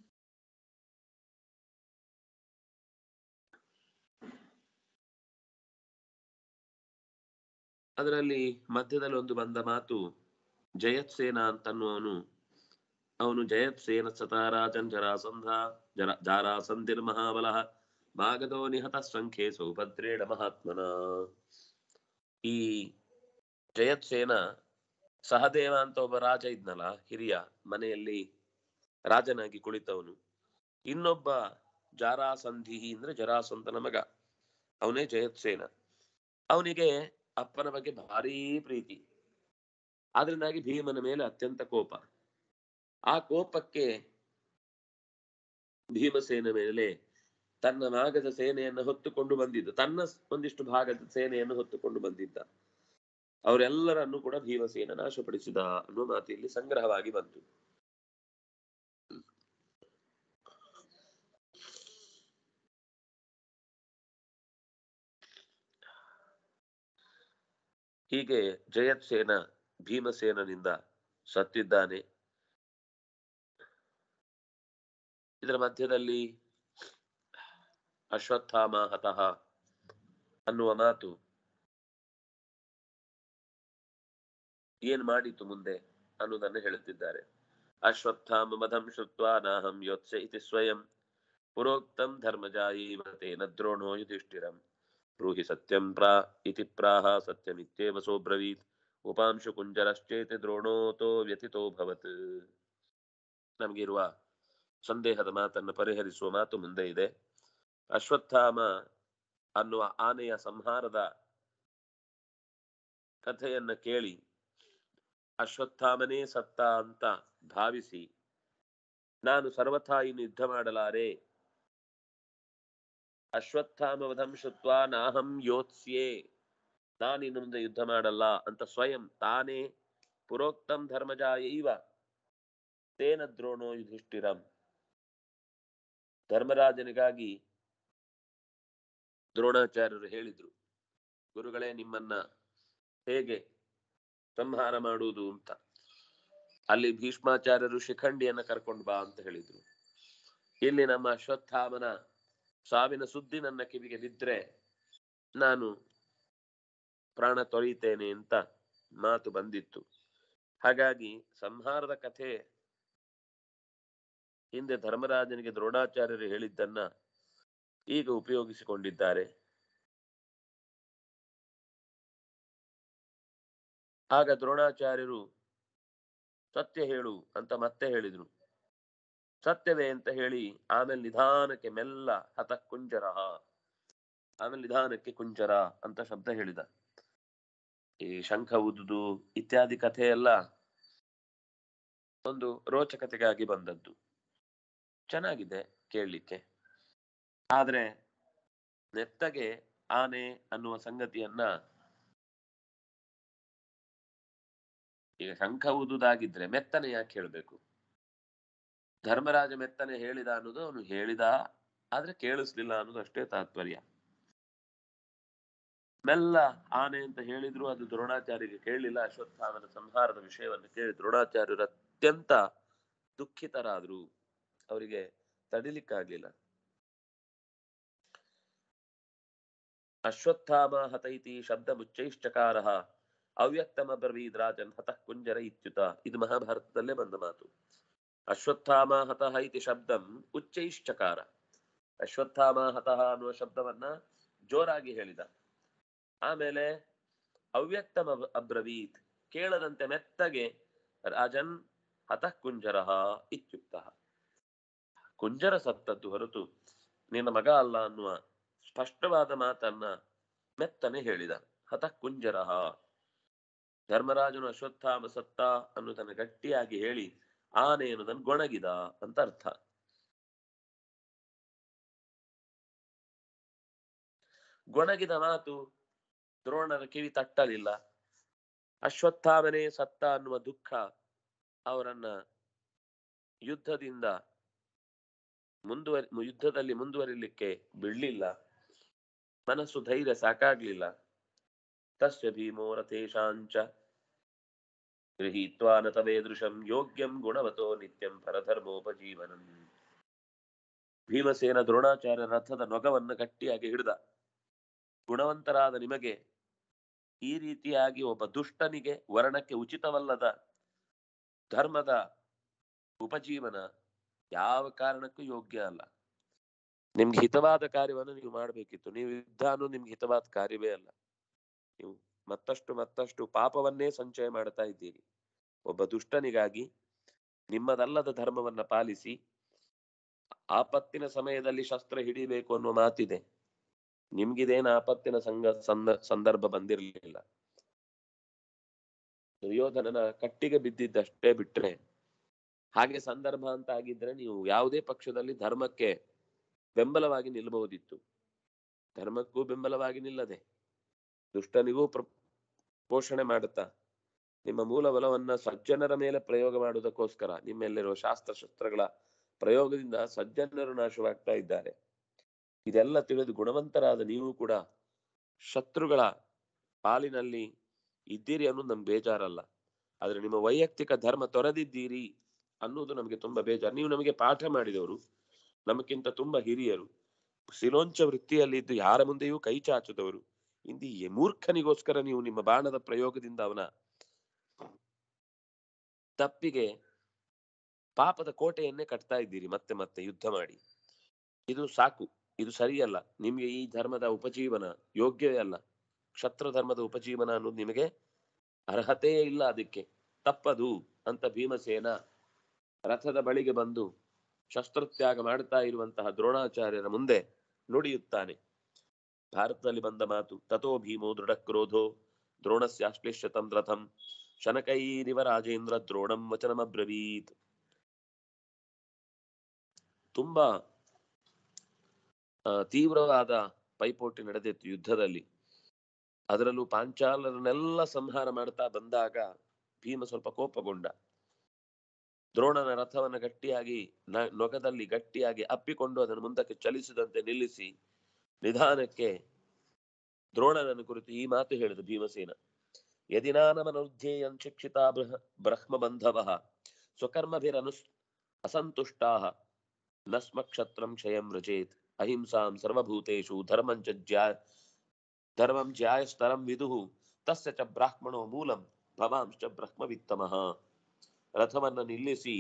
Speaker 1: ಅದರಲ್ಲಿ ಮಧ್ಯದಲ್ಲಿ ಒಂದು ಬಂದ ಮಾತು ಜಯತ್ಸೇನ ಅಂತನ್ನುವನು ಅವನು ಜಯತ್ಸೇನ ಸತಾರಾಜನ್ ಜರಾಸಂಧ ಜರ ಜಾರಾಸಂಧಿರ್ ಮಹಾಬಲಃ ಮಾಗಧೋ ನಿಹತ ಸಂಖ್ಯೆ ಸೌಭದ್ರೇಣ ಮಹಾತ್ಮನ ಈ ಜಯತ್ಸೇನ ಸಹದೇವ ಅಂತ ಒಬ್ಬ ರಾಜ ಇದ್ನಲ್ಲ ಹಿರಿಯ ಮನೆಯಲ್ಲಿ ರಾಜನಾಗಿ ಕುಳಿತವನು ಇನ್ನೊಬ್ಬ ಜಾರಾಸಂಧಿ ಅಂದ್ರೆ ಜರಾಸಂತನ ಮಗ ಅವನೇ ಜಯತ್ಸೇನ ಅವನಿಗೆ ಅಪ್ಪನ ಬಗ್ಗೆ ಭಾರೀ ಪ್ರೀತಿ ಆದ್ರಿಂದಾಗಿ ಭೀಮನ ಮೇಲೆ ಅತ್ಯಂತ ಕೋಪ ಆ ಕೋಪಕ್ಕೆ ಭೀಮಸೇನ ಮೇಲೆ ತನ್ನ ನಾಗದ ಸೇನೆಯನ್ನು ಹೊತ್ತುಕೊಂಡು ಬಂದಿದ್ದ ತನ್ನ ಒಂದಿಷ್ಟು ಭಾಗದ ಸೇನೆಯನ್ನು ಹೊತ್ತುಕೊಂಡು ಬಂದಿದ್ದ ಅವರೆಲ್ಲರನ್ನು ಕೂಡ ಭೀಮಸೇನ ನಾಶಪಡಿಸಿದ ಅನ್ನುವ ಮಾತು ಇಲ್ಲಿ ಸಂಗ್ರಹವಾಗಿ ಬಂತು ಹೀಗೆ ಜಯತ್ಸೇನ ಭೀಮಸೇನನಿಂದ ಸತ್ತಿದ್ದಾನೆ ಇದರ ಮಧ್ಯದಲ್ಲಿ ಅಶ್ವತ್ಥಾಮ ಹತಃ ಅನ್ನುವ ಮಾತು ಏನ್ ಮಾಡಿತು ಮುಂದೆ ಅನ್ನುವುದನ್ನು ಹೇಳುತ್ತಿದ್ದಾರೆ ಅಶ್ವತ್ಥಾಮ ಮಧಂ ಶ್ರುತ್ವಾ ನಾಹಂ ಯೋತ್ಸ ಇತಿ ಸ್ವಯಂ ಪುರೋಕ್ತಂ ಧರ್ಮಜಾಯೀವ ತೇನ ದ್ರೋಣೋ ಯುಧಿಷ್ಠಿರಂ ಬ್ರೂಹಿ ಸತ್ಯಂ ಪ್ರಾ ಇತಿ ಪ್ರಾಹ ಸತ್ಯಮಿತ್ಯೇವ ಸೋಬ್ರವೀತ್ ಉಪಾಂಶು ಕುಂಜರಶ್ಚೇತಿ ದ್ರೋಣೋತೋ ವ್ಯತಿತೋ ಭವತ್ ನಮಗಿರುವ ಸಂದೇಹದ ಮಾತನ್ನು ಪರಿಹರಿಸುವ ಮಾತು ಮುಂದೆ ಇದೆ ಅಶ್ವತ್ಥಾಮ ಅನ್ನುವ ಆನೆಯ ಸಂಹಾರದ ಕಥೆಯನ್ನ ಕೇಳಿ ಅಶ್ವತ್ಥಾಮನೇ ಸತ್ತ ಅಂತ ಭಾವಿಸಿ ನಾನು ಸರ್ವಥಾ ಇನ್ನು ಯುದ್ಧ ಮಾಡಲಾರೆ ಅಶ್ವತ್ಥಾಮ ವಧಂ ಶುತ್ವ ನಾಹಂ ಯೋತ್ಸ್ಯೆ ನಾನು ಇನ್ನು ಮುಂದೆ ಯುದ್ಧ ಮಾಡಲ್ಲ ಅಂತ ಸ್ವಯಂ ತಾನೇ ಪುರೋಕ್ತಂ ಧರ್ಮಜಾಯೈವ ತೇನ ದ್ರೋಣೋ ಯುಧಿಷ್ಠಿರಂ ಧರ್ಮರಾಜನಿಗಾಗಿ ದ್ರೋಣಾಚಾರ್ಯರು ಹೇಳಿದ್ರು ಗುರುಗಳೇ ನಿಮ್ಮನ್ನ ಹೇಗೆ ಸಂಹಾರ ಮಾಡುವುದು ಅಂತ ಅಲ್ಲಿ ಭೀಷ್ಮಾಚಾರ್ಯರು ಶಿಖಂಡಿಯನ್ನ ಕರ್ಕೊಂಡು ಬಾ ಅಂತ ಹೇಳಿದ್ರು ಇಲ್ಲಿ ನಮ್ಮ ಅಶ್ವತ್ಥಾಮನ ಸಾವಿನ ಸುದ್ದಿ ನನ್ನ ಕಿವಿಗೆ ಬಿದ್ರೆ ನಾನು ಪ್ರಾಣ ತೊರೆಯುತ್ತೇನೆ ಅಂತ ಮಾತು ಬಂದಿತ್ತು ಹಾಗಾಗಿ ಸಂಹಾರದ ಕಥೆ ಹಿಂದೆ ಧರ್ಮರಾಜನಿಗೆ ದ್ರೋಣಾಚಾರ್ಯರು ಹೇಳಿದ್ದನ್ನ ಈಗ ಉಪಯೋಗಿಸಿಕೊಂಡಿದ್ದಾರೆ ಆಗ ದ್ರೋಣಾಚಾರ್ಯರು ಸತ್ಯ ಹೇಳು ಅಂತ ಮತ್ತೆ ಹೇಳಿದ್ರು ಸತ್ಯವೇ ಅಂತ ಹೇಳಿ ಆಮೇಲೆ ನಿಧಾನಕ್ಕೆ ಮೆಲ್ಲ ಹತ ಕುಂಜರ ಆಮೇಲೆ ನಿಧಾನಕ್ಕೆ ಕುಂಜರ ಅಂತ ಶಬ್ದ ಹೇಳಿದ ಈ ಶಂಖ ಉದುದು ಇತ್ಯಾದಿ ಕಥೆ ಎಲ್ಲ ಒಂದು ರೋಚಕತೆಗಾಗಿ ಬಂದದ್ದು ಚೆನ್ನಾಗಿದೆ ಕೇಳಲಿಕ್ಕೆ ಆದ್ರೆ ನೆತ್ತಗೆ ಆನೆ ಅನ್ನುವ ಸಂಗತಿಯನ್ನ ಈಗ ಶಂಖ ಊದುದಾಗಿದ್ರೆ ಮೆತ್ತನೆ ಯಾಕೆ ಹೇಳ್ಬೇಕು ಧರ್ಮರಾಜ ಮೆತ್ತನೆ ಹೇಳಿದ ಅನ್ನೋದು ಅವನು ಹೇಳಿದ ಆದ್ರೆ ಕೇಳಿಸ್ಲಿಲ್ಲ ಅನ್ನೋದು ಅಷ್ಟೇ ತಾತ್ಪರ್ಯ ಮೆಲ್ಲ ಆನೆ ಅಂತ ಹೇಳಿದ್ರು ಅದು ದ್ರೋಣಾಚಾರ್ಯರಿಗೆ ಕೇಳಲಿಲ್ಲ ಅಶ್ವತ್ಥಾಮನ ಸಂಹಾರದ ವಿಷಯವನ್ನು ಕೇಳಿ ದ್ರೋಣಾಚಾರ್ಯರು ಅತ್ಯಂತ ದುಃಖಿತರಾದ್ರು ಅವರಿಗೆ ತಡಿಲಿಕ್ಕಾಗ್ಲಿಲ್ಲ ಅಶ್ವತ್ಥಾಮ ಹತ ಇತಿ ಶಬ್ದ ಮುಚ್ಚೈಶ್ಚಕಾರ ಅವ್ಯಕ್ತಮಬ್ರವೀದ್ ರಾಜನ್ ಹತಃ ಕುಂಜರ ಇತ್ಯುತ ಇದು ಮಹಾಭಾರತದಲ್ಲೇ ಬಂದ ಮಾತು ಅಶ್ವತ್ಥಾಮ ಹತಃ ಇತಿ ಶಬ್ದಂ ಉಚ್ಚೈಶ್ಚಕಾರ ಅಶ್ವತ್ಥಾಮ ಹತಃ ಅನ್ನುವ ಶಬ್ದವನ್ನ ಜೋರಾಗಿ ಹೇಳಿದ ಆಮೇಲೆ ಅವ್ಯಕ್ತಮ ಅಬ್ರವೀತ್ ಕೇಳದಂತೆ ಮೆತ್ತಗೆ ರಾಜನ್ ಹತಃ ಕುಂಜರ ಇತ್ಯುಕ್ತ ಕುಂಜರ ಸತ್ತದ್ದು ಹೊರತು ನಿನ್ನ ಮಗ ಅಲ್ಲ ಅನ್ನುವ ಸ್ಪಷ್ಟವಾದ ಮಾತನ್ನ ಮೆತ್ತನೆ ಹೇಳಿದ ಹತಃ ಕುಂಜರಃ ಧರ್ಮರಾಜನು ಅಶ್ವತ್ಥಾಮ ಸತ್ತ ಅನ್ನೋದನ್ನ ಗಟ್ಟಿಯಾಗಿ ಹೇಳಿ ಆನೆ ಅನ್ನೋದನ್ನು ಗೊಣಗಿದ ಅಂತ ಅರ್ಥ ಗೊಣಗಿದ ಮಾತು ದ್ರೋಣರ ಕಿವಿ ತಟ್ಟಲಿಲ್ಲ ಅಶ್ವತ್ಥಾಮನೇ ಸತ್ತ ಅನ್ನುವ ದುಃಖ ಅವರನ್ನ ಯುದ್ಧದಿಂದ ಮುಂದುವರಿ ಯುದ್ಧದಲ್ಲಿ ಮುಂದುವರಿಲಿಕ್ಕೆ ಬಿಡ್ಲಿಲ್ಲ ಮನಸ್ಸು ಧೈರ್ಯ ಸಾಕಾಗ್ಲಿಲ್ಲ ತಸ್ಯ ಭೀಮೋ ರಥೇಶಾಂಚ ಗೃಹೀತ್ವಾ ನ ತವೇದೃಶಂ ಯೋಗ್ಯಂ ಗುಣವತೋ ನಿತ್ಯಂ ಪರಧರ್ಮೋಪಜೀವನಂ ಭೀಮಸೇನ ದ್ರೋಣಾಚಾರ್ಯ ರಥದ ನೊಗವನ್ನು ಗಟ್ಟಿಯಾಗಿ ಹಿಡಿದ ಗುಣವಂತರಾದ ನಿಮಗೆ ಈ ರೀತಿಯಾಗಿ ಒಬ್ಬ ದುಷ್ಟನಿಗೆ ವರ್ಣಕ್ಕೆ ಉಚಿತವಲ್ಲದ ಧರ್ಮದ ಉಪಜೀವನ ಯಾವ ಕಾರಣಕ್ಕೂ ಯೋಗ್ಯ ಅಲ್ಲ ನಿಮ್ಗೆ ಹಿತವಾದ ಕಾರ್ಯವನ್ನು ನೀವು ಮಾಡಬೇಕಿತ್ತು ನೀವು ಯುದ್ಧ ಅನ್ನೋದು ನಿಮ್ಗೆ ಹಿತವಾದ ಕಾರ್ಯವೇ ಅಲ್ಲ ನೀವು ಮತ್ತಷ್ಟು ಮತ್ತಷ್ಟು ಪಾಪವನ್ನೇ ಸಂಚಯ ಮಾಡ್ತಾ ಇದ್ದೀರಿ ಒಬ್ಬ ದುಷ್ಟನಿಗಾಗಿ ನಿಮ್ಮದಲ್ಲದ ಧರ್ಮವನ್ನ ಪಾಲಿಸಿ ಆಪತ್ತಿನ ಸಮಯದಲ್ಲಿ ಶಸ್ತ್ರ ಹಿಡಿಬೇಕು ಅನ್ನುವ ಮಾತಿದೆ ನಿಮ್ಗಿದೇನು ಆಪತ್ತಿನ ಸಂಗ ಸಂದ ಸಂದರ್ಭ ಬಂದಿರಲಿಲ್ಲ ದುರ್ಯೋಧನನ ಕಟ್ಟಿಗೆ ಬಿದ್ದಿದ್ದಷ್ಟೇ ಬಿಟ್ರೆ ಹಾಗೆ ಸಂದರ್ಭ ಅಂತ ಆಗಿದ್ರೆ ನೀವು ಯಾವುದೇ ಪಕ್ಷದಲ್ಲಿ ಧರ್ಮಕ್ಕೆ ಬೆಂಬಲವಾಗಿ ನಿಲ್ಲಬಹುದಿತ್ತು ಧರ್ಮಕ್ಕೂ ಬೆಂಬಲವಾಗಿ ನಿಲ್ಲದೆ ದುಷ್ಟನಿಗೂ ಪ್ರ ಪೋಷಣೆ ಮಾಡುತ್ತಾ ನಿಮ್ಮ ಮೂಲ ಬಲವನ್ನ ಸಜ್ಜನರ ಮೇಲೆ ಪ್ರಯೋಗ ಮಾಡುವುದಕ್ಕೋಸ್ಕರ ನಿಮ್ಮೆಲ್ಲಿರುವ ಶಾಸ್ತ್ರ ಶಸ್ತ್ರಗಳ ಪ್ರಯೋಗದಿಂದ ಸಜ್ಜನರು ನಾಶವಾಗ್ತಾ ಇದ್ದಾರೆ ಇದೆಲ್ಲ ತಿಳಿದು ಗುಣವಂತರಾದ ನೀವು ಕೂಡ ಶತ್ರುಗಳ ಪಾಲಿನಲ್ಲಿ ಇದ್ದೀರಿ ಅನ್ನೋದು ನಮ್ಗೆ ಬೇಜಾರಲ್ಲ ಆದ್ರೆ ನಿಮ್ಮ ವೈಯಕ್ತಿಕ ಧರ್ಮ ತೊರೆದಿದ್ದೀರಿ ಅನ್ನೋದು ನಮಗೆ ತುಂಬಾ ಬೇಜಾರು ನೀವು ನಮಗೆ ಪಾಠ ಮಾಡಿದವರು ನಮಗಿಂತ ತುಂಬಾ ಹಿರಿಯರು ಸಿಲೋಂಚ ವೃತ್ತಿಯಲ್ಲಿ ಇದ್ದು ಯಾರ ಮುಂದೆಯೂ ಕೈ ಚಾಚದವರು ಇಂದು ಈ ಮೂರ್ಖನಿಗೋಸ್ಕರ ನೀವು ನಿಮ್ಮ ಬಾಣದ ಪ್ರಯೋಗದಿಂದ ಅವನ ತಪ್ಪಿಗೆ ಪಾಪದ ಕೋಟೆಯನ್ನೇ ಕಟ್ತಾ ಇದ್ದೀರಿ ಮತ್ತೆ ಮತ್ತೆ ಯುದ್ಧ ಮಾಡಿ ಇದು ಸಾಕು ಇದು ಸರಿಯಲ್ಲ ನಿಮ್ಗೆ ಈ ಧರ್ಮದ ಉಪಜೀವನ ಯೋಗ್ಯವೇ ಅಲ್ಲ ಕ್ಷತ್ರ ಧರ್ಮದ ಉಪಜೀವನ ಅನ್ನೋದು ನಿಮಗೆ ಅರ್ಹತೆಯೇ ಇಲ್ಲ ಅದಕ್ಕೆ ತಪ್ಪದು ಅಂತ ಭೀಮಸೇನ ರಥದ ಬಳಿಗೆ ಬಂದು ಶಸ್ತ್ರತ್ಯಾಗ ಮಾಡ್ತಾ ಇರುವಂತಹ ದ್ರೋಣಾಚಾರ್ಯರ ಮುಂದೆ ನುಡಿಯುತ್ತಾನೆ ಭಾರತದಲ್ಲಿ ಬಂದ ಮಾತು ತಥೋ ಭೀಮೋ ದೃಢ ಕ್ರೋಧೋ ದ್ರೋಣಸ್ಯಾಶ್ಲಿಷ್ಯತಂ ರಥಂ ಶನಕೈರಿವ ರಾಜೇಂದ್ರ ದ್ರೋಣಂ ವಚನಮಬ್ರವೀತ್ ತುಂಬಾ ಆ, ತೀವ್ರವಾದ ಪೈಪೋಟಿ ನಡೆದಿತ್ತು ಯುದ್ಧದಲ್ಲಿ ಅದರಲ್ಲೂ ಪಾಂಚಾಲರನ್ನೆಲ್ಲ ಸಂಹಾರ ಮಾಡ್ತಾ ಬಂದಾಗ ಭೀಮ ಸ್ವಲ್ಪ ಕೋಪಗೊಂಡ ದ್ರೋಣನ ರಥವನ್ನ ಗಟ್ಟಿಯಾಗಿ ನ- ನೊಗದಲ್ಲಿ ಗಟ್ಟಿಯಾಗಿ ಅಪ್ಪಿಕೊಂಡು ಅದನ್ನು ಮುಂದಕ್ಕೆ ಚಲಿಸದಂತೆ ನಿಲ್ಲಿಸಿ ನಿಧಾನಕ್ಕೆ ದ್ರೋಣನನ್ನು ಕುರಿತು ಈ ಮಾತು ಹೇಳಿದ ಭೀಮಸೇನ ಯದಿನಾನಮನುಧ್ಯೇಯಂ ಶಿಕ್ಷಿತಾ ಬೃಹ ಬ್ರಹ್ಮ ಬಂಧವ ಸ್ವಕರ್ಮಭಿರನು ಅಸಂತುಷ್ಟಾ ನ ಸ್ಮ ಕ್ಷತ್ರಂ ಕ್ಷಯಂ ರಚೇತ್ ಅಹಿಂಸಾಂ ಸರ್ವಭೂತೇಷು ಧರ್ಮಂ ಚ ಜ್ಯಾ ಧರ್ಮಂ ಜ್ಯಾಯಸ್ತರಂ ವಿದುಃ ತಸ್ಯ ಚ ಬ್ರಾಹ್ಮಣೋ ಮೂಲಂ ಭವಾಂಶ್ಚ ಬ್ರಹ್ಮವಿತ್ತಮಃ ರಥವನ್ನ ನಿಲ್ಲಿಸಿ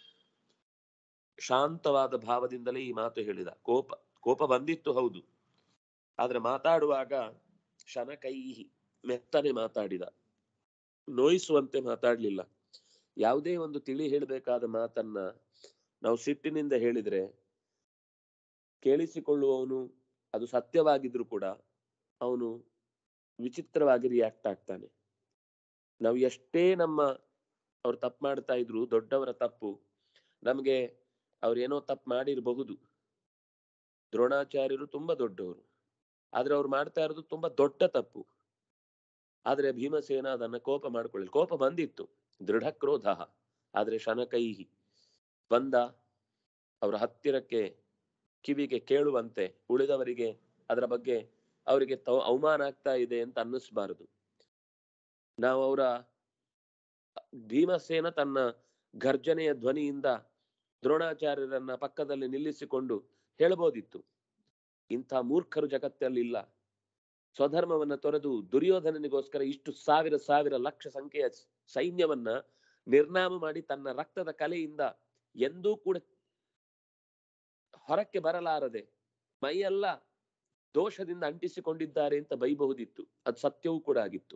Speaker 1: ಶಾಂತವಾದ ಭಾವದಿಂದಲೇ ಈ ಮಾತು ಹೇಳಿದ ಕೋಪ ಕೋಪ ಬಂದಿತ್ತು ಹೌದು ಆದ್ರೆ ಮಾತಾಡುವಾಗ ಶನಕೈಹಿ ಮೆತ್ತನೆ ಮಾತಾಡಿದ ನೋಯಿಸುವಂತೆ ಮಾತಾಡ್ಲಿಲ್ಲ ಯಾವುದೇ ಒಂದು ತಿಳಿ ಹೇಳಬೇಕಾದ ಮಾತನ್ನ ನಾವು ಸಿಟ್ಟಿನಿಂದ ಹೇಳಿದ್ರೆ ಕೇಳಿಸಿಕೊಳ್ಳುವವನು ಅದು ಸತ್ಯವಾಗಿದ್ರು ಕೂಡ ಅವನು ವಿಚಿತ್ರವಾಗಿ ರಿಯಾಕ್ಟ್ ಆಗ್ತಾನೆ ನಾವು ಎಷ್ಟೇ ನಮ್ಮ ಅವ್ರು ತಪ್ಪು ಮಾಡ್ತಾ ಇದ್ರು ದೊಡ್ಡವರ ತಪ್ಪು ನಮಗೆ ಅವ್ರೇನೋ ತಪ್ಪು ಮಾಡಿರಬಹುದು ದ್ರೋಣಾಚಾರ್ಯರು ತುಂಬಾ ದೊಡ್ಡವರು ಆದ್ರೆ ಅವ್ರು ಮಾಡ್ತಾ ಇರೋದು ತುಂಬಾ ದೊಡ್ಡ ತಪ್ಪು ಆದ್ರೆ ಭೀಮಸೇನ ಅದನ್ನ ಕೋಪ ಮಾಡ್ಕೊಳ್ಳಿ ಕೋಪ ಬಂದಿತ್ತು ದೃಢ ಕ್ರೋಧ ಆದ್ರೆ ಶನಕೈಹಿ ಬಂದ ಅವರ ಹತ್ತಿರಕ್ಕೆ ಕಿವಿಗೆ ಕೇಳುವಂತೆ ಉಳಿದವರಿಗೆ ಅದರ ಬಗ್ಗೆ ಅವರಿಗೆ ತವ- ಅವಮಾನ ಆಗ್ತಾ ಇದೆ ಅಂತ ಅನ್ನಿಸ್ಬಾರದು ನಾವು ಅವರ ಭೀಮಸೇನ ತನ್ನ ಗರ್ಜನೆಯ ಧ್ವನಿಯಿಂದ ದ್ರೋಣಾಚಾರ್ಯರನ್ನ ಪಕ್ಕದಲ್ಲಿ ನಿಲ್ಲಿಸಿಕೊಂಡು ಹೇಳ್ಬೋದಿತ್ತು ಇಂಥ ಮೂರ್ಖರು ಜಗತ್ತಲ್ಲಿಲ್ಲ ಸ್ವಧರ್ಮವನ್ನ ತೊರೆದು ದುರ್ಯೋಧನನಿಗೋಸ್ಕರ ಇಷ್ಟು ಸಾವಿರ ಸಾವಿರ ಲಕ್ಷ ಸಂಖ್ಯೆಯ ಸೈನ್ಯವನ್ನ ನಿರ್ನಾಮ ಮಾಡಿ ತನ್ನ ರಕ್ತದ ಕಲೆಯಿಂದ ಎಂದೂ ಕೂಡ ಹೊರಕ್ಕೆ ಬರಲಾರದೆ ಮೈಯೆಲ್ಲ ದೋಷದಿಂದ ಅಂಟಿಸಿಕೊಂಡಿದ್ದಾರೆ ಅಂತ ಬೈಬಹುದಿತ್ತು ಅದು ಸತ್ಯವೂ ಕೂಡ ಆಗಿತ್ತು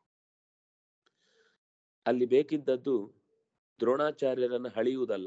Speaker 1: ಅಲ್ಲಿ ಬೇಕಿದ್ದದ್ದು ದ್ರೋಣಾಚಾರ್ಯರನ್ನ ಹಳಿಯುವುದಲ್ಲ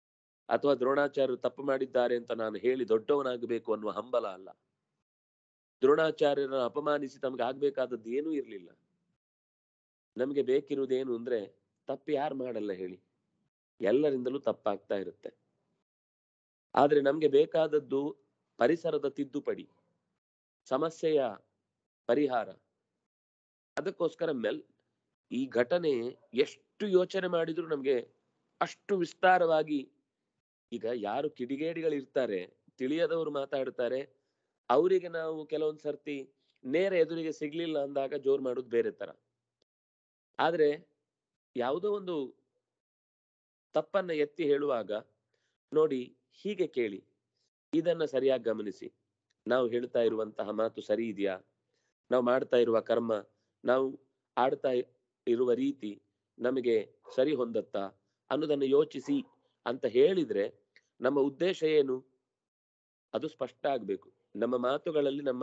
Speaker 1: ಅಥವಾ ದ್ರೋಣಾಚಾರ್ಯರು ತಪ್ಪು ಮಾಡಿದ್ದಾರೆ ಅಂತ ನಾನು ಹೇಳಿ ದೊಡ್ಡವನಾಗಬೇಕು ಅನ್ನುವ ಹಂಬಲ ಅಲ್ಲ ದ್ರೋಣಾಚಾರ್ಯರನ್ನು ಅಪಮಾನಿಸಿ ತಮ್ಗೆ ಆಗ್ಬೇಕಾದದ್ದು ಏನೂ ಇರ್ಲಿಲ್ಲ ನಮಗೆ ಬೇಕಿರುವುದೇನು ಅಂದ್ರೆ ತಪ್ಪು ಯಾರು ಮಾಡಲ್ಲ ಹೇಳಿ ಎಲ್ಲರಿಂದಲೂ ತಪ್ಪಾಗ್ತಾ ಇರುತ್ತೆ ಆದ್ರೆ ನಮ್ಗೆ ಬೇಕಾದದ್ದು ಪರಿಸರದ ತಿದ್ದುಪಡಿ ಸಮಸ್ಯೆಯ ಪರಿಹಾರ ಅದಕ್ಕೋಸ್ಕರ ಮೆಲ್ ಈ ಘಟನೆ ಎಷ್ಟು ಯೋಚನೆ ಮಾಡಿದ್ರು ನಮ್ಗೆ ಅಷ್ಟು ವಿಸ್ತಾರವಾಗಿ ಈಗ ಯಾರು ಕಿಡಿಗೇಡಿಗಳಿರ್ತಾರೆ ತಿಳಿಯದವರು ಮಾತಾಡ್ತಾರೆ ಅವರಿಗೆ ನಾವು ಕೆಲವೊಂದ್ ಸರ್ತಿ ನೇರ ಎದುರಿಗೆ ಸಿಗ್ಲಿಲ್ಲ ಅಂದಾಗ ಜೋರ್ ಮಾಡೋದು ಬೇರೆ ತರ ಆದ್ರೆ ಯಾವುದೋ ಒಂದು ತಪ್ಪನ್ನ ಎತ್ತಿ ಹೇಳುವಾಗ ನೋಡಿ ಹೀಗೆ ಕೇಳಿ ಇದನ್ನ ಸರಿಯಾಗಿ ಗಮನಿಸಿ ನಾವು ಹೇಳ್ತಾ ಇರುವಂತಹ ಮಾತು ಸರಿ ಇದೆಯಾ ನಾವು ಮಾಡ್ತಾ ಇರುವ ಕರ್ಮ ನಾವು ಆಡ್ತಾ ಇರುವ ರೀತಿ ನಮಗೆ ಸರಿ ಹೊಂದತ್ತಾ ಅನ್ನೋದನ್ನು ಯೋಚಿಸಿ ಅಂತ ಹೇಳಿದ್ರೆ ನಮ್ಮ ಉದ್ದೇಶ ಏನು ಅದು ಸ್ಪಷ್ಟ ಆಗ್ಬೇಕು ನಮ್ಮ ಮಾತುಗಳಲ್ಲಿ ನಮ್ಮ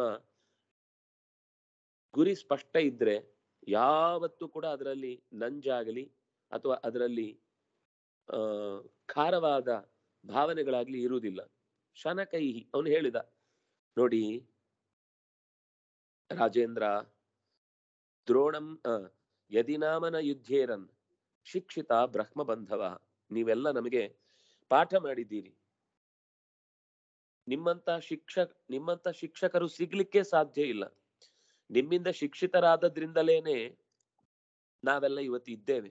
Speaker 1: ಗುರಿ ಸ್ಪಷ್ಟ ಇದ್ರೆ ಯಾವತ್ತೂ ಕೂಡ ಅದರಲ್ಲಿ ನಂಜಾಗಲಿ ಅಥವಾ ಅದರಲ್ಲಿ ಆ ಖಾರವಾದ ಭಾವನೆಗಳಾಗ್ಲಿ ಇರುವುದಿಲ್ಲ ಶನಕೈಹಿ ಅವನು ಹೇಳಿದ ನೋಡಿ ರಾಜೇಂದ್ರ ದ್ರೋಣಂ ಆ, ಯದಿನಾಮನ ಯುದ್ಧೇರನ್ ಶಿಕ್ಷಿತ ಬ್ರಹ್ಮ ಬಂಧವ ನೀವೆಲ್ಲ ನಮಗೆ ಪಾಠ ಮಾಡಿದ್ದೀರಿ ನಿಮ್ಮಂತ ಶಿಕ್ಷಕ ನಿಮ್ಮಂತ ಶಿಕ್ಷಕರು ಸಿಗ್ಲಿಕ್ಕೆ ಸಾಧ್ಯ ಇಲ್ಲ ನಿಮ್ಮಿಂದ ಶಿಕ್ಷಿತರಾದದ್ರಿಂದಲೇನೆ ನಾವೆಲ್ಲ ಇವತ್ತು ಇದ್ದೇವೆ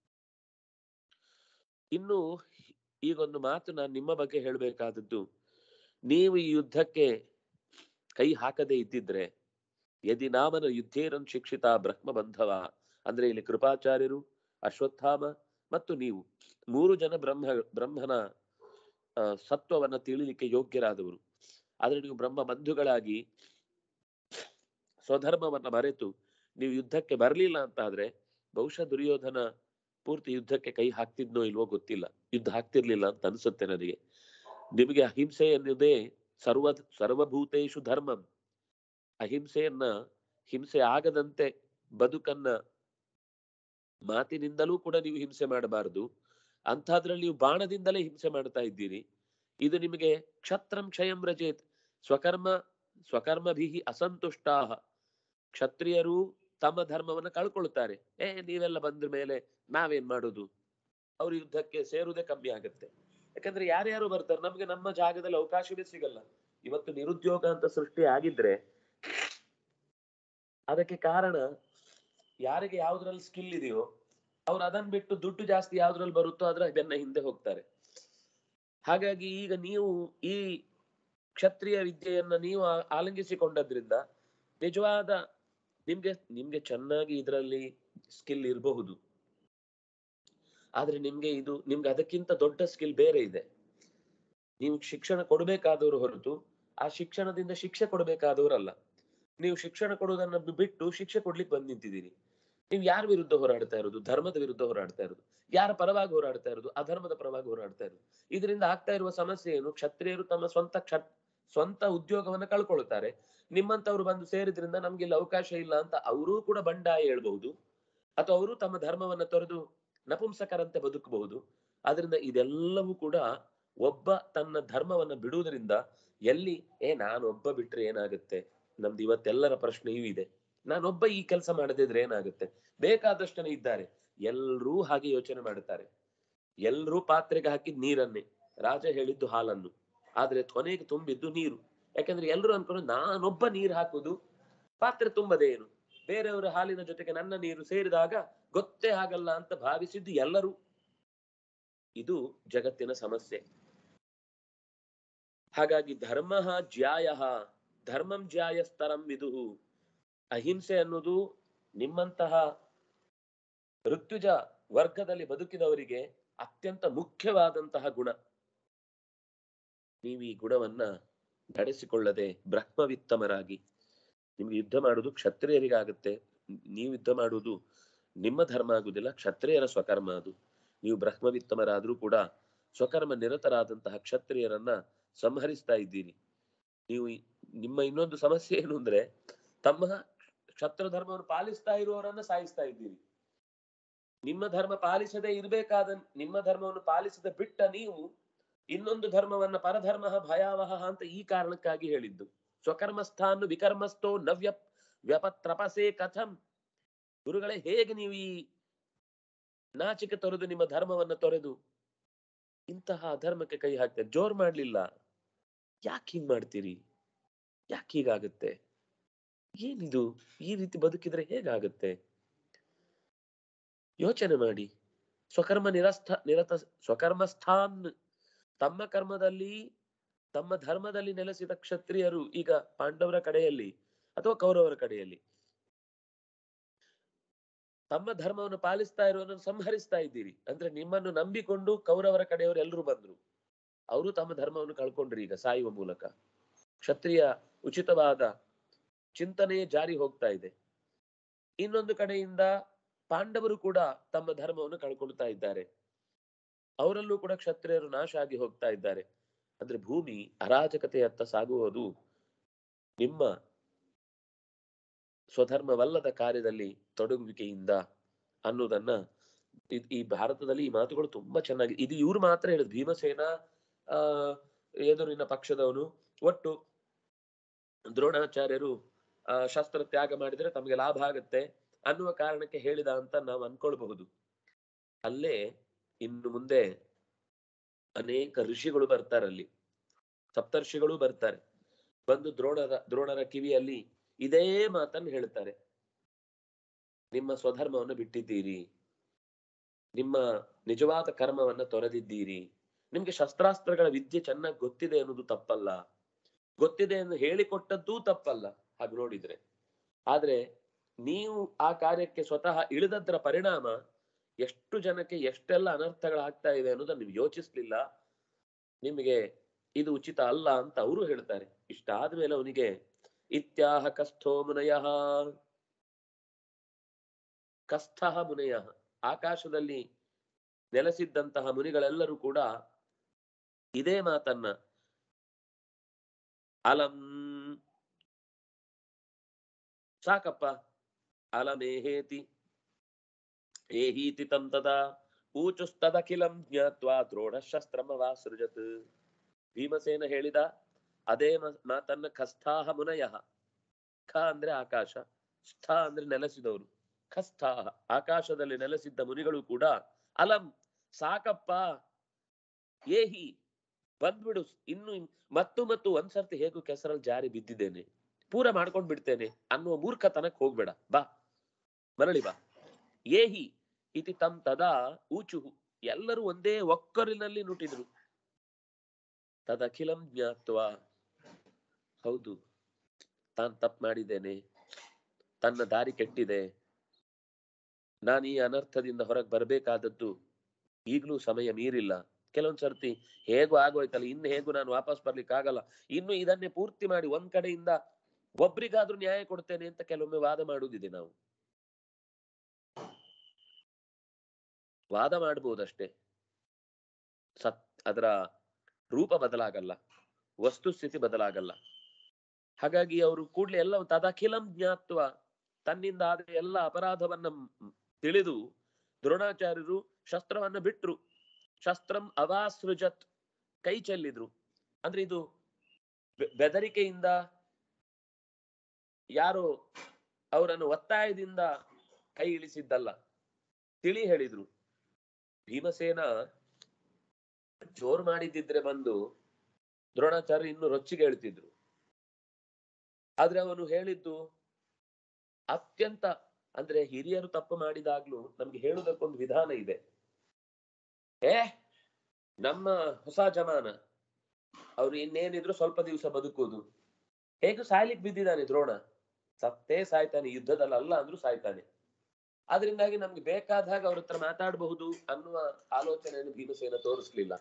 Speaker 1: ಇನ್ನು ಈಗೊಂದು ಮಾತು ನಾನು ನಿಮ್ಮ ಬಗ್ಗೆ ಹೇಳಬೇಕಾದದ್ದು ನೀವು ಈ ಯುದ್ಧಕ್ಕೆ ಕೈ ಹಾಕದೇ ಇದ್ದಿದ್ರೆ ಯದಿ ನಾಮನ ಯುದ್ಧೇರನ್ ಶಿಕ್ಷಿತ ಬ್ರಹ್ಮ ಬಂಧವ ಅಂದ್ರೆ ಇಲ್ಲಿ ಕೃಪಾಚಾರ್ಯರು ಅಶ್ವತ್ಥಾಮ ಮತ್ತು ನೀವು ಮೂರು ಜನ ಬ್ರಹ್ಮ ಬ್ರಹ್ಮನ ಆ, ಸತ್ವವನ್ನ ತಿಳಿಲಿಕ್ಕೆ ಯೋಗ್ಯರಾದವರು ಆದ್ರೆ ನೀವು ಬ್ರಹ್ಮ ಬಂಧುಗಳಾಗಿ ಸ್ವಧರ್ಮವನ್ನ ಮರೆತು ನೀವು ಯುದ್ಧಕ್ಕೆ ಬರಲಿಲ್ಲ ಅಂತ ಆದ್ರೆ ಬಹುಶಃ ದುರ್ಯೋಧನ ಪೂರ್ತಿ ಯುದ್ಧಕ್ಕೆ ಕೈ ಹಾಕ್ತಿದ್ನೋ ಇಲ್ವೋ ಗೊತ್ತಿಲ್ಲ ಯುದ್ಧ ಹಾಕ್ತಿರ್ಲಿಲ್ಲ ಅಂತ ಅನ್ಸುತ್ತೆ ನನಗೆ ನಿಮಗೆ ಅಹಿಂಸೆ ಎನ್ನುವುದೇ ಸರ್ವ ಸರ್ವಭೂತೇಶು ಧರ್ಮಂ ಅಹಿಂಸೆಯನ್ನ ಹಿಂಸೆ ಆಗದಂತೆ ಬದುಕನ್ನ ಮಾತಿನಿಂದಲೂ ಕೂಡ ನೀವು ಹಿಂಸೆ ಮಾಡಬಾರದು ಅಂಥದ್ರಲ್ಲಿ ನೀವು ಬಾಣದಿಂದಲೇ ಹಿಂಸೆ ಮಾಡ್ತಾ ಇದ್ದೀರಿ ಇದು ನಿಮಗೆ ಕ್ಷತ್ರಂ ಕ್ಷಯಂ ರಜೇತ್ ಸ್ವಕರ್ಮ ಸ್ವಕರ್ಮಭಿಹಿ ಅಸಂತುಷ್ಟಾ ಕ್ಷತ್ರಿಯರು ತಮ್ಮ ಧರ್ಮವನ್ನ ಕಳ್ಕೊಳ್ತಾರೆ ಏ ನೀವೆಲ್ಲ ಬಂದ್ರ ಮೇಲೆ ನಾವೇನ್ ಮಾಡುದು ಅವ್ರ ಯುದ್ಧಕ್ಕೆ ಸೇರುವುದೇ ಕಮ್ಮಿ ಆಗುತ್ತೆ ಯಾಕಂದ್ರೆ ಯಾರ್ಯಾರು ಬರ್ತಾರೆ ನಮ್ಗೆ ನಮ್ಮ ಜಾಗದಲ್ಲಿ ಅವಕಾಶವೇ ಸಿಗಲ್ಲ ಇವತ್ತು ನಿರುದ್ಯೋಗ ಅಂತ ಸೃಷ್ಟಿ ಆಗಿದ್ರೆ ಅದಕ್ಕೆ ಕಾರಣ ಯಾರಿಗೆ ಯಾವ್ದ್ರಲ್ಲಿ ಸ್ಕಿಲ್ ಇದೆಯೋ ಅವ್ರು ಅದನ್ನ ಬಿಟ್ಟು ದುಡ್ಡು ಜಾಸ್ತಿ ಯಾವ್ದ್ರಲ್ಲಿ ಬರುತ್ತೋ ಅದ್ರ ಬೆನ್ನ ಹಿಂದೆ ಹೋಗ್ತಾರೆ ಹಾಗಾಗಿ ಈಗ ನೀವು ಈ ಕ್ಷತ್ರಿಯ ವಿದ್ಯೆಯನ್ನ ನೀವು ಆ- ಆಲಂಗಿಸಿಕೊಂಡದ್ರಿಂದ ನಿಜವಾದ ನಿಮ್ಗೆ ನಿಮ್ಗೆ ಚೆನ್ನಾಗಿ ಇದರಲ್ಲಿ ಸ್ಕಿಲ್ ಇರಬಹುದು ಆದ್ರೆ ನಿಮ್ಗೆ ಇದು ನಿಮ್ಗೆ ಅದಕ್ಕಿಂತ ದೊಡ್ಡ ಸ್ಕಿಲ್ ಬೇರೆ ಇದೆ ನೀವು ಶಿಕ್ಷಣ ಕೊಡಬೇಕಾದವರು ಹೊರತು ಆ ಶಿಕ್ಷಣದಿಂದ ಶಿಕ್ಷೆ ಕೊಡಬೇಕಾದವರಲ್ಲ ನೀವು ಶಿಕ್ಷಣ ಕೊಡುವುದನ್ನ ಬಿ- ಬಿಟ್ಟು ಶಿಕ್ಷೆ ಕೊಡ್ಲಿಕ್ಕೆ ಬಂದ್ ನಿಂತಿದ್ದೀರಿ ನೀವು ಯಾರ ವಿರುದ್ಧ ಹೋರಾಡ್ತಾ ಇರೋದು ಧರ್ಮದ ವಿರುದ್ಧ ಹೋರಾಡ್ತಾ ಇರೋದು ಯಾರ ಪರವಾಗಿ ಹೋರಾಡ್ತಾ ಇರೋದು ಅಧರ್ಮದ ಪರವಾಗಿ ಹೋರಾಡ್ತಾ ಇರೋದು ಇದರಿಂದ ಆಗ್ತಾ ಇರುವ ಸಮಸ್ಯೆ ಏನು ಕ್ಷತ್ರಿಯರು ತಮ್ಮ ಸ್ವಂತ ಕ್ಷ ಸ್ವಂತ ಉದ್ಯೋಗವನ್ನ ಕಳ್ಕೊಳ್ತಾರೆ ನಿಮ್ಮಂತವ್ರು ಬಂದು ಸೇರಿದ್ರಿಂದ ನಮ್ಗೆ ಇಲ್ಲಿ ಅವಕಾಶ ಇಲ್ಲ ಅಂತ ಅವರೂ ಕೂಡ ಬಂಡಾಯ ಹೇಳ್ಬಹುದು ಅಥವಾ ಅವರು ತಮ್ಮ ಧರ್ಮವನ್ನ ತೊರೆದು ನಪುಂಸಕರಂತೆ ಬದುಕಬಹುದು ಆದ್ರಿಂದ ಇದೆಲ್ಲವೂ ಕೂಡ ಒಬ್ಬ ತನ್ನ ಧರ್ಮವನ್ನ ಬಿಡುವುದರಿಂದ ಎಲ್ಲಿ ಏ ನಾನೊಬ್ಬ ಬಿಟ್ರೆ ಏನಾಗುತ್ತೆ ನಮ್ದು ಇವತ್ತೆಲ್ಲರ ಪ್ರಶ್ನೆಯೂ ಇದೆ ನಾನೊಬ್ಬ ಈ ಕೆಲಸ ಮಾಡದಿದ್ರೆ ಏನಾಗುತ್ತೆ ಬೇಕಾದಷ್ಟು ಜನ ಇದ್ದಾರೆ ಎಲ್ರೂ ಹಾಗೆ ಯೋಚನೆ ಮಾಡುತ್ತಾರೆ ಎಲ್ರೂ ಪಾತ್ರೆಗೆ ಹಾಕಿದ್ ನೀರನ್ನೇ ರಾಜ ಹೇಳಿದ್ದು ಹಾಲನ್ನು ಆದ್ರೆ ಕೊನೆಗೆ ತುಂಬಿದ್ದು ನೀರು ಯಾಕಂದ್ರೆ ಎಲ್ರು ಅನ್ಕೊಂಡು ನಾನೊಬ್ಬ ನೀರು ಹಾಕುದು ಪಾತ್ರೆ ತುಂಬದೇ ಏನು ಬೇರೆಯವರ ಹಾಲಿನ ಜೊತೆಗೆ ನನ್ನ ನೀರು ಸೇರಿದಾಗ ಗೊತ್ತೇ ಆಗಲ್ಲ ಅಂತ ಭಾವಿಸಿದ್ದು ಎಲ್ಲರೂ ಇದು ಜಗತ್ತಿನ ಸಮಸ್ಯೆ ಹಾಗಾಗಿ ಧರ್ಮ ಜ್ಯಾಯ ಧರ್ಮಂ ಜ್ಯಾಯಸ್ತರಂ ವಿದುಹು ಅಹಿಂಸೆ ಅನ್ನೋದು ನಿಮ್ಮಂತಹ ಋತ್ವಿಜ ವರ್ಗದಲ್ಲಿ ಬದುಕಿದವರಿಗೆ ಅತ್ಯಂತ ಮುಖ್ಯವಾದಂತಹ ಗುಣ ನೀವು ಈ ಗುಣವನ್ನ ನಡೆಸಿಕೊಳ್ಳದೆ ಬ್ರಹ್ಮವಿತ್ತಮರಾಗಿ ನಿಮ್ಗೆ ಯುದ್ಧ ಮಾಡುವುದು ಕ್ಷತ್ರಿಯರಿಗಾಗುತ್ತೆ ನೀವು ಯುದ್ಧ ಮಾಡುವುದು ನಿಮ್ಮ ಧರ್ಮ ಆಗುದಿಲ್ಲ ಕ್ಷತ್ರಿಯರ ಸ್ವಕರ್ಮ ಅದು ನೀವು ಬ್ರಹ್ಮವಿತ್ತಮರಾದ್ರೂ ಕೂಡ ಸ್ವಕರ್ಮ ನಿರತರಾದಂತಹ ಕ್ಷತ್ರಿಯರನ್ನ ಸಂಹರಿಸ್ತಾ ಇದ್ದೀರಿ ನೀವು ಈ- ನಿಮ್ಮ ಇನ್ನೊಂದು ಸಮಸ್ಯೆ ಏನು ಅಂದ್ರೆ ತಮ್ಮ ಕ್ಷತ್ರ ಧರ್ಮವನ್ನು ಪಾಲಿಸ್ತಾ ಇರುವವರನ್ನ ಸಾಯಿಸ್ತಾ ಇದ್ದೀರಿ ನಿಮ್ಮ ಧರ್ಮ ಪಾಲಿಸದೆ ಇರ್ಬೇಕಾದ ನಿಮ್ಮ ಧರ್ಮವನ್ನು ಪಾಲಿಸದೆ ಬಿಟ್ಟ ನೀವು ಇನ್ನೊಂದು ಧರ್ಮವನ್ನ ಪರಧರ್ಮ ಭಯಾವಹ ಅಂತ ಈ ಕಾರಣಕ್ಕಾಗಿ ಹೇಳಿದ್ದು ಸ್ವಕರ್ಮಸ್ಥಾನ್ ವಿಕರ್ಮಸ್ಥೋ ನವ್ಯ ವ್ಯಪತ್ರಪಸೆ ಕಥಂ ಗುರುಗಳೇ ಹೇಗೆ ನೀವು ಈ ನಾಚಿಕೆ ತೊರೆದು ನಿಮ್ಮ ಧರ್ಮವನ್ನ ತೊರೆದು ಇಂತಹ ಅಧರ್ಮಕ್ಕೆ ಕೈ ಹಾಕ್ತಾರೆ ಜೋರ್ ಮಾಡ್ಲಿಲ್ಲ ಯಾಕೆ ಹಿಂಗ್ ಮಾಡ್ತೀರಿ ಯಾಕೆ ಹೀಗಾಗುತ್ತೆ ಏನಿದು ಈ ರೀತಿ ಬದುಕಿದ್ರೆ ಹೇಗಾಗುತ್ತೆ ಯೋಚನೆ ಮಾಡಿ ಸ್ವಕರ್ಮ ನಿರಸ್ಥ ನಿರತ ಸ್ವಕರ್ಮಸ್ಥಾನ್ ತಮ್ಮ ಕರ್ಮದಲ್ಲಿ ತಮ್ಮ ಧರ್ಮದಲ್ಲಿ ನೆಲೆಸಿದ ಕ್ಷತ್ರಿಯರು ಈಗ ಪಾಂಡವರ ಕಡೆಯಲ್ಲಿ ಅಥವಾ ಕೌರವರ ಕಡೆಯಲ್ಲಿ ತಮ್ಮ ಧರ್ಮವನ್ನು ಪಾಲಿಸ್ತಾ ಇರುವವರನ್ನು ಸಂಹರಿಸ್ತಾ ಇದ್ದೀರಿ ಅಂದ್ರೆ ನಿಮ್ಮನ್ನು ನಂಬಿಕೊಂಡು ಕೌರವರ ಕಡೆಯವರು ಎಲ್ಲರೂ ಬಂದ್ರು ಅವರು ತಮ್ಮ ಧರ್ಮವನ್ನು ಕಳ್ಕೊಂಡ್ರಿ ಈಗ ಸಾಯುವ ಮೂಲಕ ಕ್ಷತ್ರಿಯ ಉಚಿತವಾದ ಚಿಂತನೆ ಜಾರಿ ಹೋಗ್ತಾ ಇದೆ ಇನ್ನೊಂದು ಕಡೆಯಿಂದ ಪಾಂಡವರು ಕೂಡ ತಮ್ಮ ಧರ್ಮವನ್ನು ಕಳ್ಕೊಳ್ತಾ ಇದ್ದಾರೆ ಅವರಲ್ಲೂ ಕೂಡ ಕ್ಷತ್ರಿಯರು ನಾಶ ಆಗಿ ಹೋಗ್ತಾ ಇದ್ದಾರೆ ಅಂದ್ರೆ ಭೂಮಿ ಅರಾಜಕತೆಯತ್ತ ಸಾಗುವುದು ನಿಮ್ಮ ಸ್ವಧರ್ಮವಲ್ಲದ ಕಾರ್ಯದಲ್ಲಿ ತೊಡಗುವಿಕೆಯಿಂದ ಅನ್ನೋದನ್ನ ಇದ್- ಈ ಭಾರತದಲ್ಲಿ ಈ ಮಾತುಗಳು ತುಂಬಾ ಚೆನ್ನಾಗಿ ಇದು ಇವ್ರು ಮಾತ್ರ ಹೇಳಿದ್ರು ಭೀಮಸೇನ ಆ ಎದುರಿನ ಪಕ್ಷದವನು ಒಟ್ಟು ದ್ರೋಣಾಚಾರ್ಯರು ಆ ಶಸ್ತ್ರ ತ್ಯಾಗ ಮಾಡಿದ್ರೆ ತಮಗೆ ಲಾಭ ಆಗತ್ತೆ ಅನ್ನುವ ಕಾರಣಕ್ಕೆ ಹೇಳಿದ ಅಂತ ನಾವು ಅನ್ಕೊಳ್ಬಹುದು ಅಲ್ಲೇ ಇನ್ನು ಮುಂದೆ ಅನೇಕ ಋಷಿಗಳು ಬರ್ತಾರಲ್ಲಿ ಸಪ್ತರ್ಷಿಗಳು ಬರ್ತಾರೆ ಬಂದು ದ್ರೋಣರ ದ್ರೋಣರ ಕಿವಿಯಲ್ಲಿ ಇದೇ ಮಾತನ್ನು ಹೇಳ್ತಾರೆ ನಿಮ್ಮ ಸ್ವಧರ್ಮವನ್ನು ಬಿಟ್ಟಿದ್ದೀರಿ ನಿಮ್ಮ ನಿಜವಾದ ಕರ್ಮವನ್ನ ತೊರೆದಿದ್ದೀರಿ ನಿಮ್ಗೆ ಶಸ್ತ್ರಾಸ್ತ್ರಗಳ ವಿದ್ಯೆ ಚೆನ್ನಾಗಿ ಗೊತ್ತಿದೆ ಅನ್ನೋದು ತಪ್ಪಲ್ಲ ಗೊತ್ತಿದೆ ಎಂದು ಹೇಳಿಕೊಟ್ಟದ್ದೂ ತಪ್ಪಲ್ಲ ಹಾಗೆ ನೋಡಿದ್ರೆ ಆದ್ರೆ ನೀವು ಆ ಕಾರ್ಯಕ್ಕೆ ಸ್ವತಃ ಇಳಿದದ್ರ ಪರಿಣಾಮ ಎಷ್ಟು ಜನಕ್ಕೆ ಎಷ್ಟೆಲ್ಲ ಅನರ್ಥಗಳಾಗ್ತಾ ಇದೆ ಅನ್ನೋದನ್ನ ನೀವು ಯೋಚಿಸ್ಲಿಲ್ಲ ನಿಮಗೆ ಇದು ಉಚಿತ ಅಲ್ಲ ಅಂತ ಅವರು ಹೇಳ್ತಾರೆ ಇಷ್ಟಾದ್ಮೇಲೆ ಅವನಿಗೆ ಇತ್ಯಾಹ ಕಸ್ಥೋ ಮುನಯ ಕಸ್ಥಃ ಮುನಯ ಆಕಾಶದಲ್ಲಿ ನೆಲೆಸಿದ್ದಂತಹ ಮುನಿಗಳೆಲ್ಲರೂ ಕೂಡ ಇದೇ ಮಾತನ್ನ ಅಲಂ ಸಾಕಪ್ಪ ಅಲಮೇಹೇತಿ ಏಹೀತಿ ತಂ ತದಾ ಊಚುಸ್ತದಖಿಲಂ ಜ್ಞಾತ್ವಾ ದ್ರೋಣಶಸ್ತ್ರಮವಾ ಸೃಜತ್ ಭೀಮಸೇನ ಹೇಳಿದ ಅದೇ ಮ- ಮಾತನ್ನ ಖಸ್ಥಾಹ ಮುನಯ ಖ ಅಂದ್ರೆ ಆಕಾಶ ಸ್ಥ ಅಂದ್ರೆ ನೆಲೆಸಿದವರು ಖಸ್ಥಾಹ ಆಕಾಶದಲ್ಲಿ ನೆಲೆಸಿದ್ದ ಮುನಿಗಳು ಕೂಡ ಅಲಂ ಸಾಕಪ್ಪ ಏಹಿ ಬಂದ್ಬಿಡು ಇನ್ನು ಇನ್- ಮತ್ತು ಮತ್ತು ಒಂದ್ಸರ್ತಿ ಹೇಗೂ ಕೆಸರಲ್ಲಿ ಜಾರಿ ಬಿದ್ದಿದ್ದೇನೆ ಪೂರ ಮಾಡ್ಕೊಂಡ್ ಬಿಡ್ತೇನೆ ಅನ್ನುವ ಮೂರ್ಖತನಕ್ಕೆ ಹೋಗ್ಬೇಡ ಬಾ ಮರಳಿ ಬಾ ಏಹಿ ಇತಿ ತಂ ತದಾ ಊಚುಹು ಎಲ್ಲರೂ ಒಂದೇ ಒಕ್ಕರಿನಲ್ಲಿ ನುಟಿದ್ರು ತದಖಿಲಂ ಜ್ಞಾತ್ವ ಹೌದು ತಾನ್ ತಪ್ಪು ಮಾಡಿದ್ದೇನೆ ತನ್ನ ದಾರಿ ಕೆಟ್ಟಿದೆ ನಾನು ಈ ಅನರ್ಥದಿಂದ ಹೊರಗೆ ಬರ್ಬೇಕಾದದ್ದು ಈಗಲೂ ಸಮಯ ಮೀರಿಲ್ಲ ಕೆಲವೊಂದ್ ಸರ್ತಿ ಹೇಗೂ ಆಗೋಯ್ತಲ್ಲ ಇನ್ನು ಹೇಗೂ ನಾನು ವಾಪಸ್ ಬರ್ಲಿಕ್ಕೆ ಆಗಲ್ಲ ಇನ್ನು ಇದನ್ನೇ ಪೂರ್ತಿ ಮಾಡಿ ಒಂದ್ ಕಡೆಯಿಂದ ಒಬ್ರಿಗಾದ್ರೂ ನ್ಯಾಯ ಕೊಡ್ತೇನೆ ಅಂತ ಕೆಲವೊಮ್ಮೆ ವಾದ ಮಾಡುವುದಿದೆ ನಾವು ವಾದ ಮಾಡ್ಬೋದಷ್ಟೇ ಸತ್ ಅದರ ರೂಪ ಬದಲಾಗಲ್ಲ ವಸ್ತುಸ್ಥಿತಿ ಬದಲಾಗಲ್ಲ ಹಾಗಾಗಿ ಅವರು ಕೂಡ್ಲೆ ಎಲ್ಲ ತದಖಿಲಂ ಜ್ಞಾತ್ವ ತನ್ನಿಂದ ಆದ ಎಲ್ಲ ಅಪರಾಧವನ್ನ ಮ್- ತಿಳಿದು ದ್ರೋಣಾಚಾರ್ಯರು ಶಸ್ತ್ರವನ್ನ ಬಿಟ್ರು ಶಸ್ತ್ರಂ ಅವಾಸೃಜತ್ ಕೈ ಚೆಲ್ಲಿದ್ರು ಅಂದ್ರೆ ಇದು ಬೆ- ಬೆದರಿಕೆಯಿಂದ ಯಾರು ಅವರನ್ನು ಒತ್ತಾಯದಿಂದ ಕೈ ಇಳಿಸಿದ್ದಲ್ಲ ತಿಳಿ ಹೇಳಿದ್ರು ಭೀಮಸೇನ ಜೋರ್ ಮಾಡಿದ್ದಿದ್ರೆ ಬಂದು ದ್ರೋಣಾಚಾರ್ಯ ಇನ್ನು ರೊಚ್ಚಿಗೆ ಹೇಳ್ತಿದ್ರು ಆದ್ರೆ ಅವನು ಹೇಳಿದ್ದು ಅತ್ಯಂತ ಅಂದ್ರೆ ಹಿರಿಯರು ತಪ್ಪು ಮಾಡಿದಾಗ್ಲೂ ನಮ್ಗೆ ಹೇಳುವುದಕ್ಕೊಂದು ವಿಧಾನ ಇದೆ ಏ ನಮ್ಮ ಹೊಸ ಜಮಾನ ಅವ್ರು ಇನ್ನೇನಿದ್ರು ಸ್ವಲ್ಪ ದಿವಸ ಬದುಕುವುದು ಹೇಗೂ ಸಾಯ್ಲಿಕ್ ಬಿದ್ದಿದ್ದಾನೆ ದ್ರೋಣ ಸತ್ತೇ ಸಾಯ್ತಾನೆ ಯುದ್ಧದಲ್ಲಿ ಅಲ್ಲ ಅಂದ್ರೂ ಸಾಯ್ತಾನೆ ಆದ್ರಿಂದಾಗಿ ನಮ್ಗೆ ಬೇಕಾದ ಹಾಗೆ ಅವ್ರ ಹತ್ರ ಮಾತಾಡಬಹುದು ಅನ್ನುವ ಆಲೋಚನೆಯನ್ನು ಭೀಮಸೇನ ತೋರಿಸ್ಲಿಲ್ಲ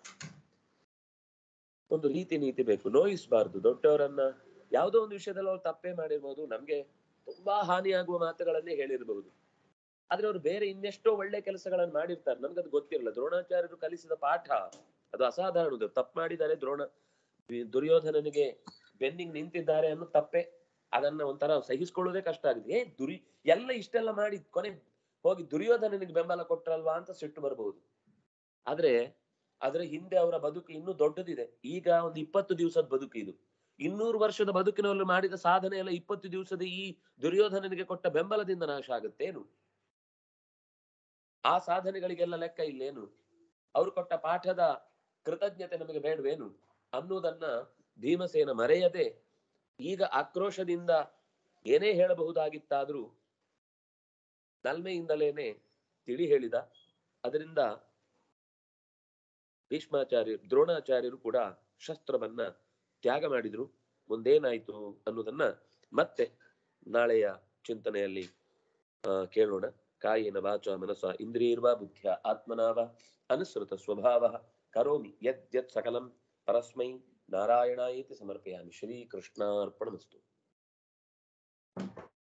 Speaker 1: ಒಂದು ರೀತಿ ನೀತಿ ಬೇಕು ನೋಯಿಸಬಾರ್ದು ದೊಡ್ಡವರನ್ನ ಯಾವುದೋ ಒಂದು ವಿಷಯದಲ್ಲಿ ಅವ್ರು ತಪ್ಪೇ ಮಾಡಿರ್ಬೋದು ನಮ್ಗೆ ತುಂಬಾ ಹಾನಿಯಾಗುವ ಮಾತುಗಳನ್ನೇ ಹೇಳಿರ್ಬಹುದು ಆದ್ರೆ ಅವ್ರು ಬೇರೆ ಇನ್ನೆಷ್ಟೋ ಒಳ್ಳೆ ಕೆಲಸಗಳನ್ನು ಮಾಡಿರ್ತಾರೆ ನಮ್ಗದು ಗೊತ್ತಿರಲ್ಲ ದ್ರೋಣಾಚಾರ್ಯರು ಕಲಿಸಿದ ಪಾಠ ಅದು ಅಸಾಧಾರಣದು ತಪ್ಪು ಮಾಡಿದ್ದಾರೆ ದ್ರೋಣ ದುರ್ಯೋಧನನಿಗೆ ಬೆನ್ನಿಗೆ ನಿಂತಿದ್ದಾರೆ ಅನ್ನೋ ತಪ್ಪೆ ಅದನ್ನ ಒಂಥರ ಸಹಿಸ್ಕೊಳ್ಳೋದೇ ಕಷ್ಟ ಆಗಿದೆ ಏ ದುರಿ ಎಲ್ಲ ಇಷ್ಟೆಲ್ಲ ಮಾಡಿ ಕೊನೆ ಹೋಗಿ ದುರ್ಯೋಧನನಿಗೆ ಬೆಂಬಲ ಕೊಟ್ರಲ್ವಾ ಅಂತ ಸಿಟ್ಟು ಬರಬಹುದು ಆದ್ರೆ ಅದ್ರ ಹಿಂದೆ ಅವರ ಬದುಕು ಇನ್ನೂ ದೊಡ್ಡದಿದೆ ಈಗ ಒಂದು ಇಪ್ಪತ್ತು ದಿವಸದ ಬದುಕು ಇದು ಇನ್ನೂರು ವರ್ಷದ ಬದುಕಿನಲ್ಲಿ ಮಾಡಿದ ಸಾಧನೆ ಎಲ್ಲ ಇಪ್ಪತ್ತು ದಿವಸದ ಈ ದುರ್ಯೋಧನನಿಗೆ ಕೊಟ್ಟ ಬೆಂಬಲದಿಂದ ನಾಶ ಆಗುತ್ತೇನು ಆ ಸಾಧನೆಗಳಿಗೆಲ್ಲ ಲೆಕ್ಕ ಇಲ್ಲೇನು ಅವರು ಕೊಟ್ಟ ಪಾಠದ ಕೃತಜ್ಞತೆ ನಮಗೆ ಬೇಡವೇನು ಅನ್ನುವುದನ್ನ ಭೀಮಸೇನ ಮರೆಯದೆ ಈಗ ಆಕ್ರೋಶದಿಂದ ಏನೇ ಹೇಳಬಹುದಾಗಿತ್ತಾದ್ರೂ ನಲ್ಮೆಯಿಂದಲೇನೆ ತಿಳಿ ಹೇಳಿದ ಅದರಿಂದ ಭೀಷ್ಮಾಚಾರ್ಯರು ದ್ರೋಣಾಚಾರ್ಯರು ಕೂಡ ಶಸ್ತ್ರವನ್ನ ತ್ಯಾಗ ಮಾಡಿದ್ರು ಮುಂದೇನಾಯ್ತು ಅನ್ನೋದನ್ನ ಮತ್ತೆ ನಾಳೆಯ ಚಿಂತನೆಯಲ್ಲಿ ಆ, ಕೇಳೋಣ ಕಾಯೇನ ವಾಚ ಮನಸ ಇಂದ್ರಿಯರ್ವಾ ಬುದ್ಧಿಯ ಆತ್ಮನಾವ ಅನುಸೃತ ಸ್ವಭಾವ ಕರೋಮಿ ಯದ್ ಯತ್ ಸಕಲಂ ಪರಸ್ಮೈ ನಾರಾಯಣಾಯೇತಿ ಸಮರ್ಪಯಾಮಿ ಶ್ರೀಕೃಷ್ಣಾರ್ಪಣಮಸ್ತು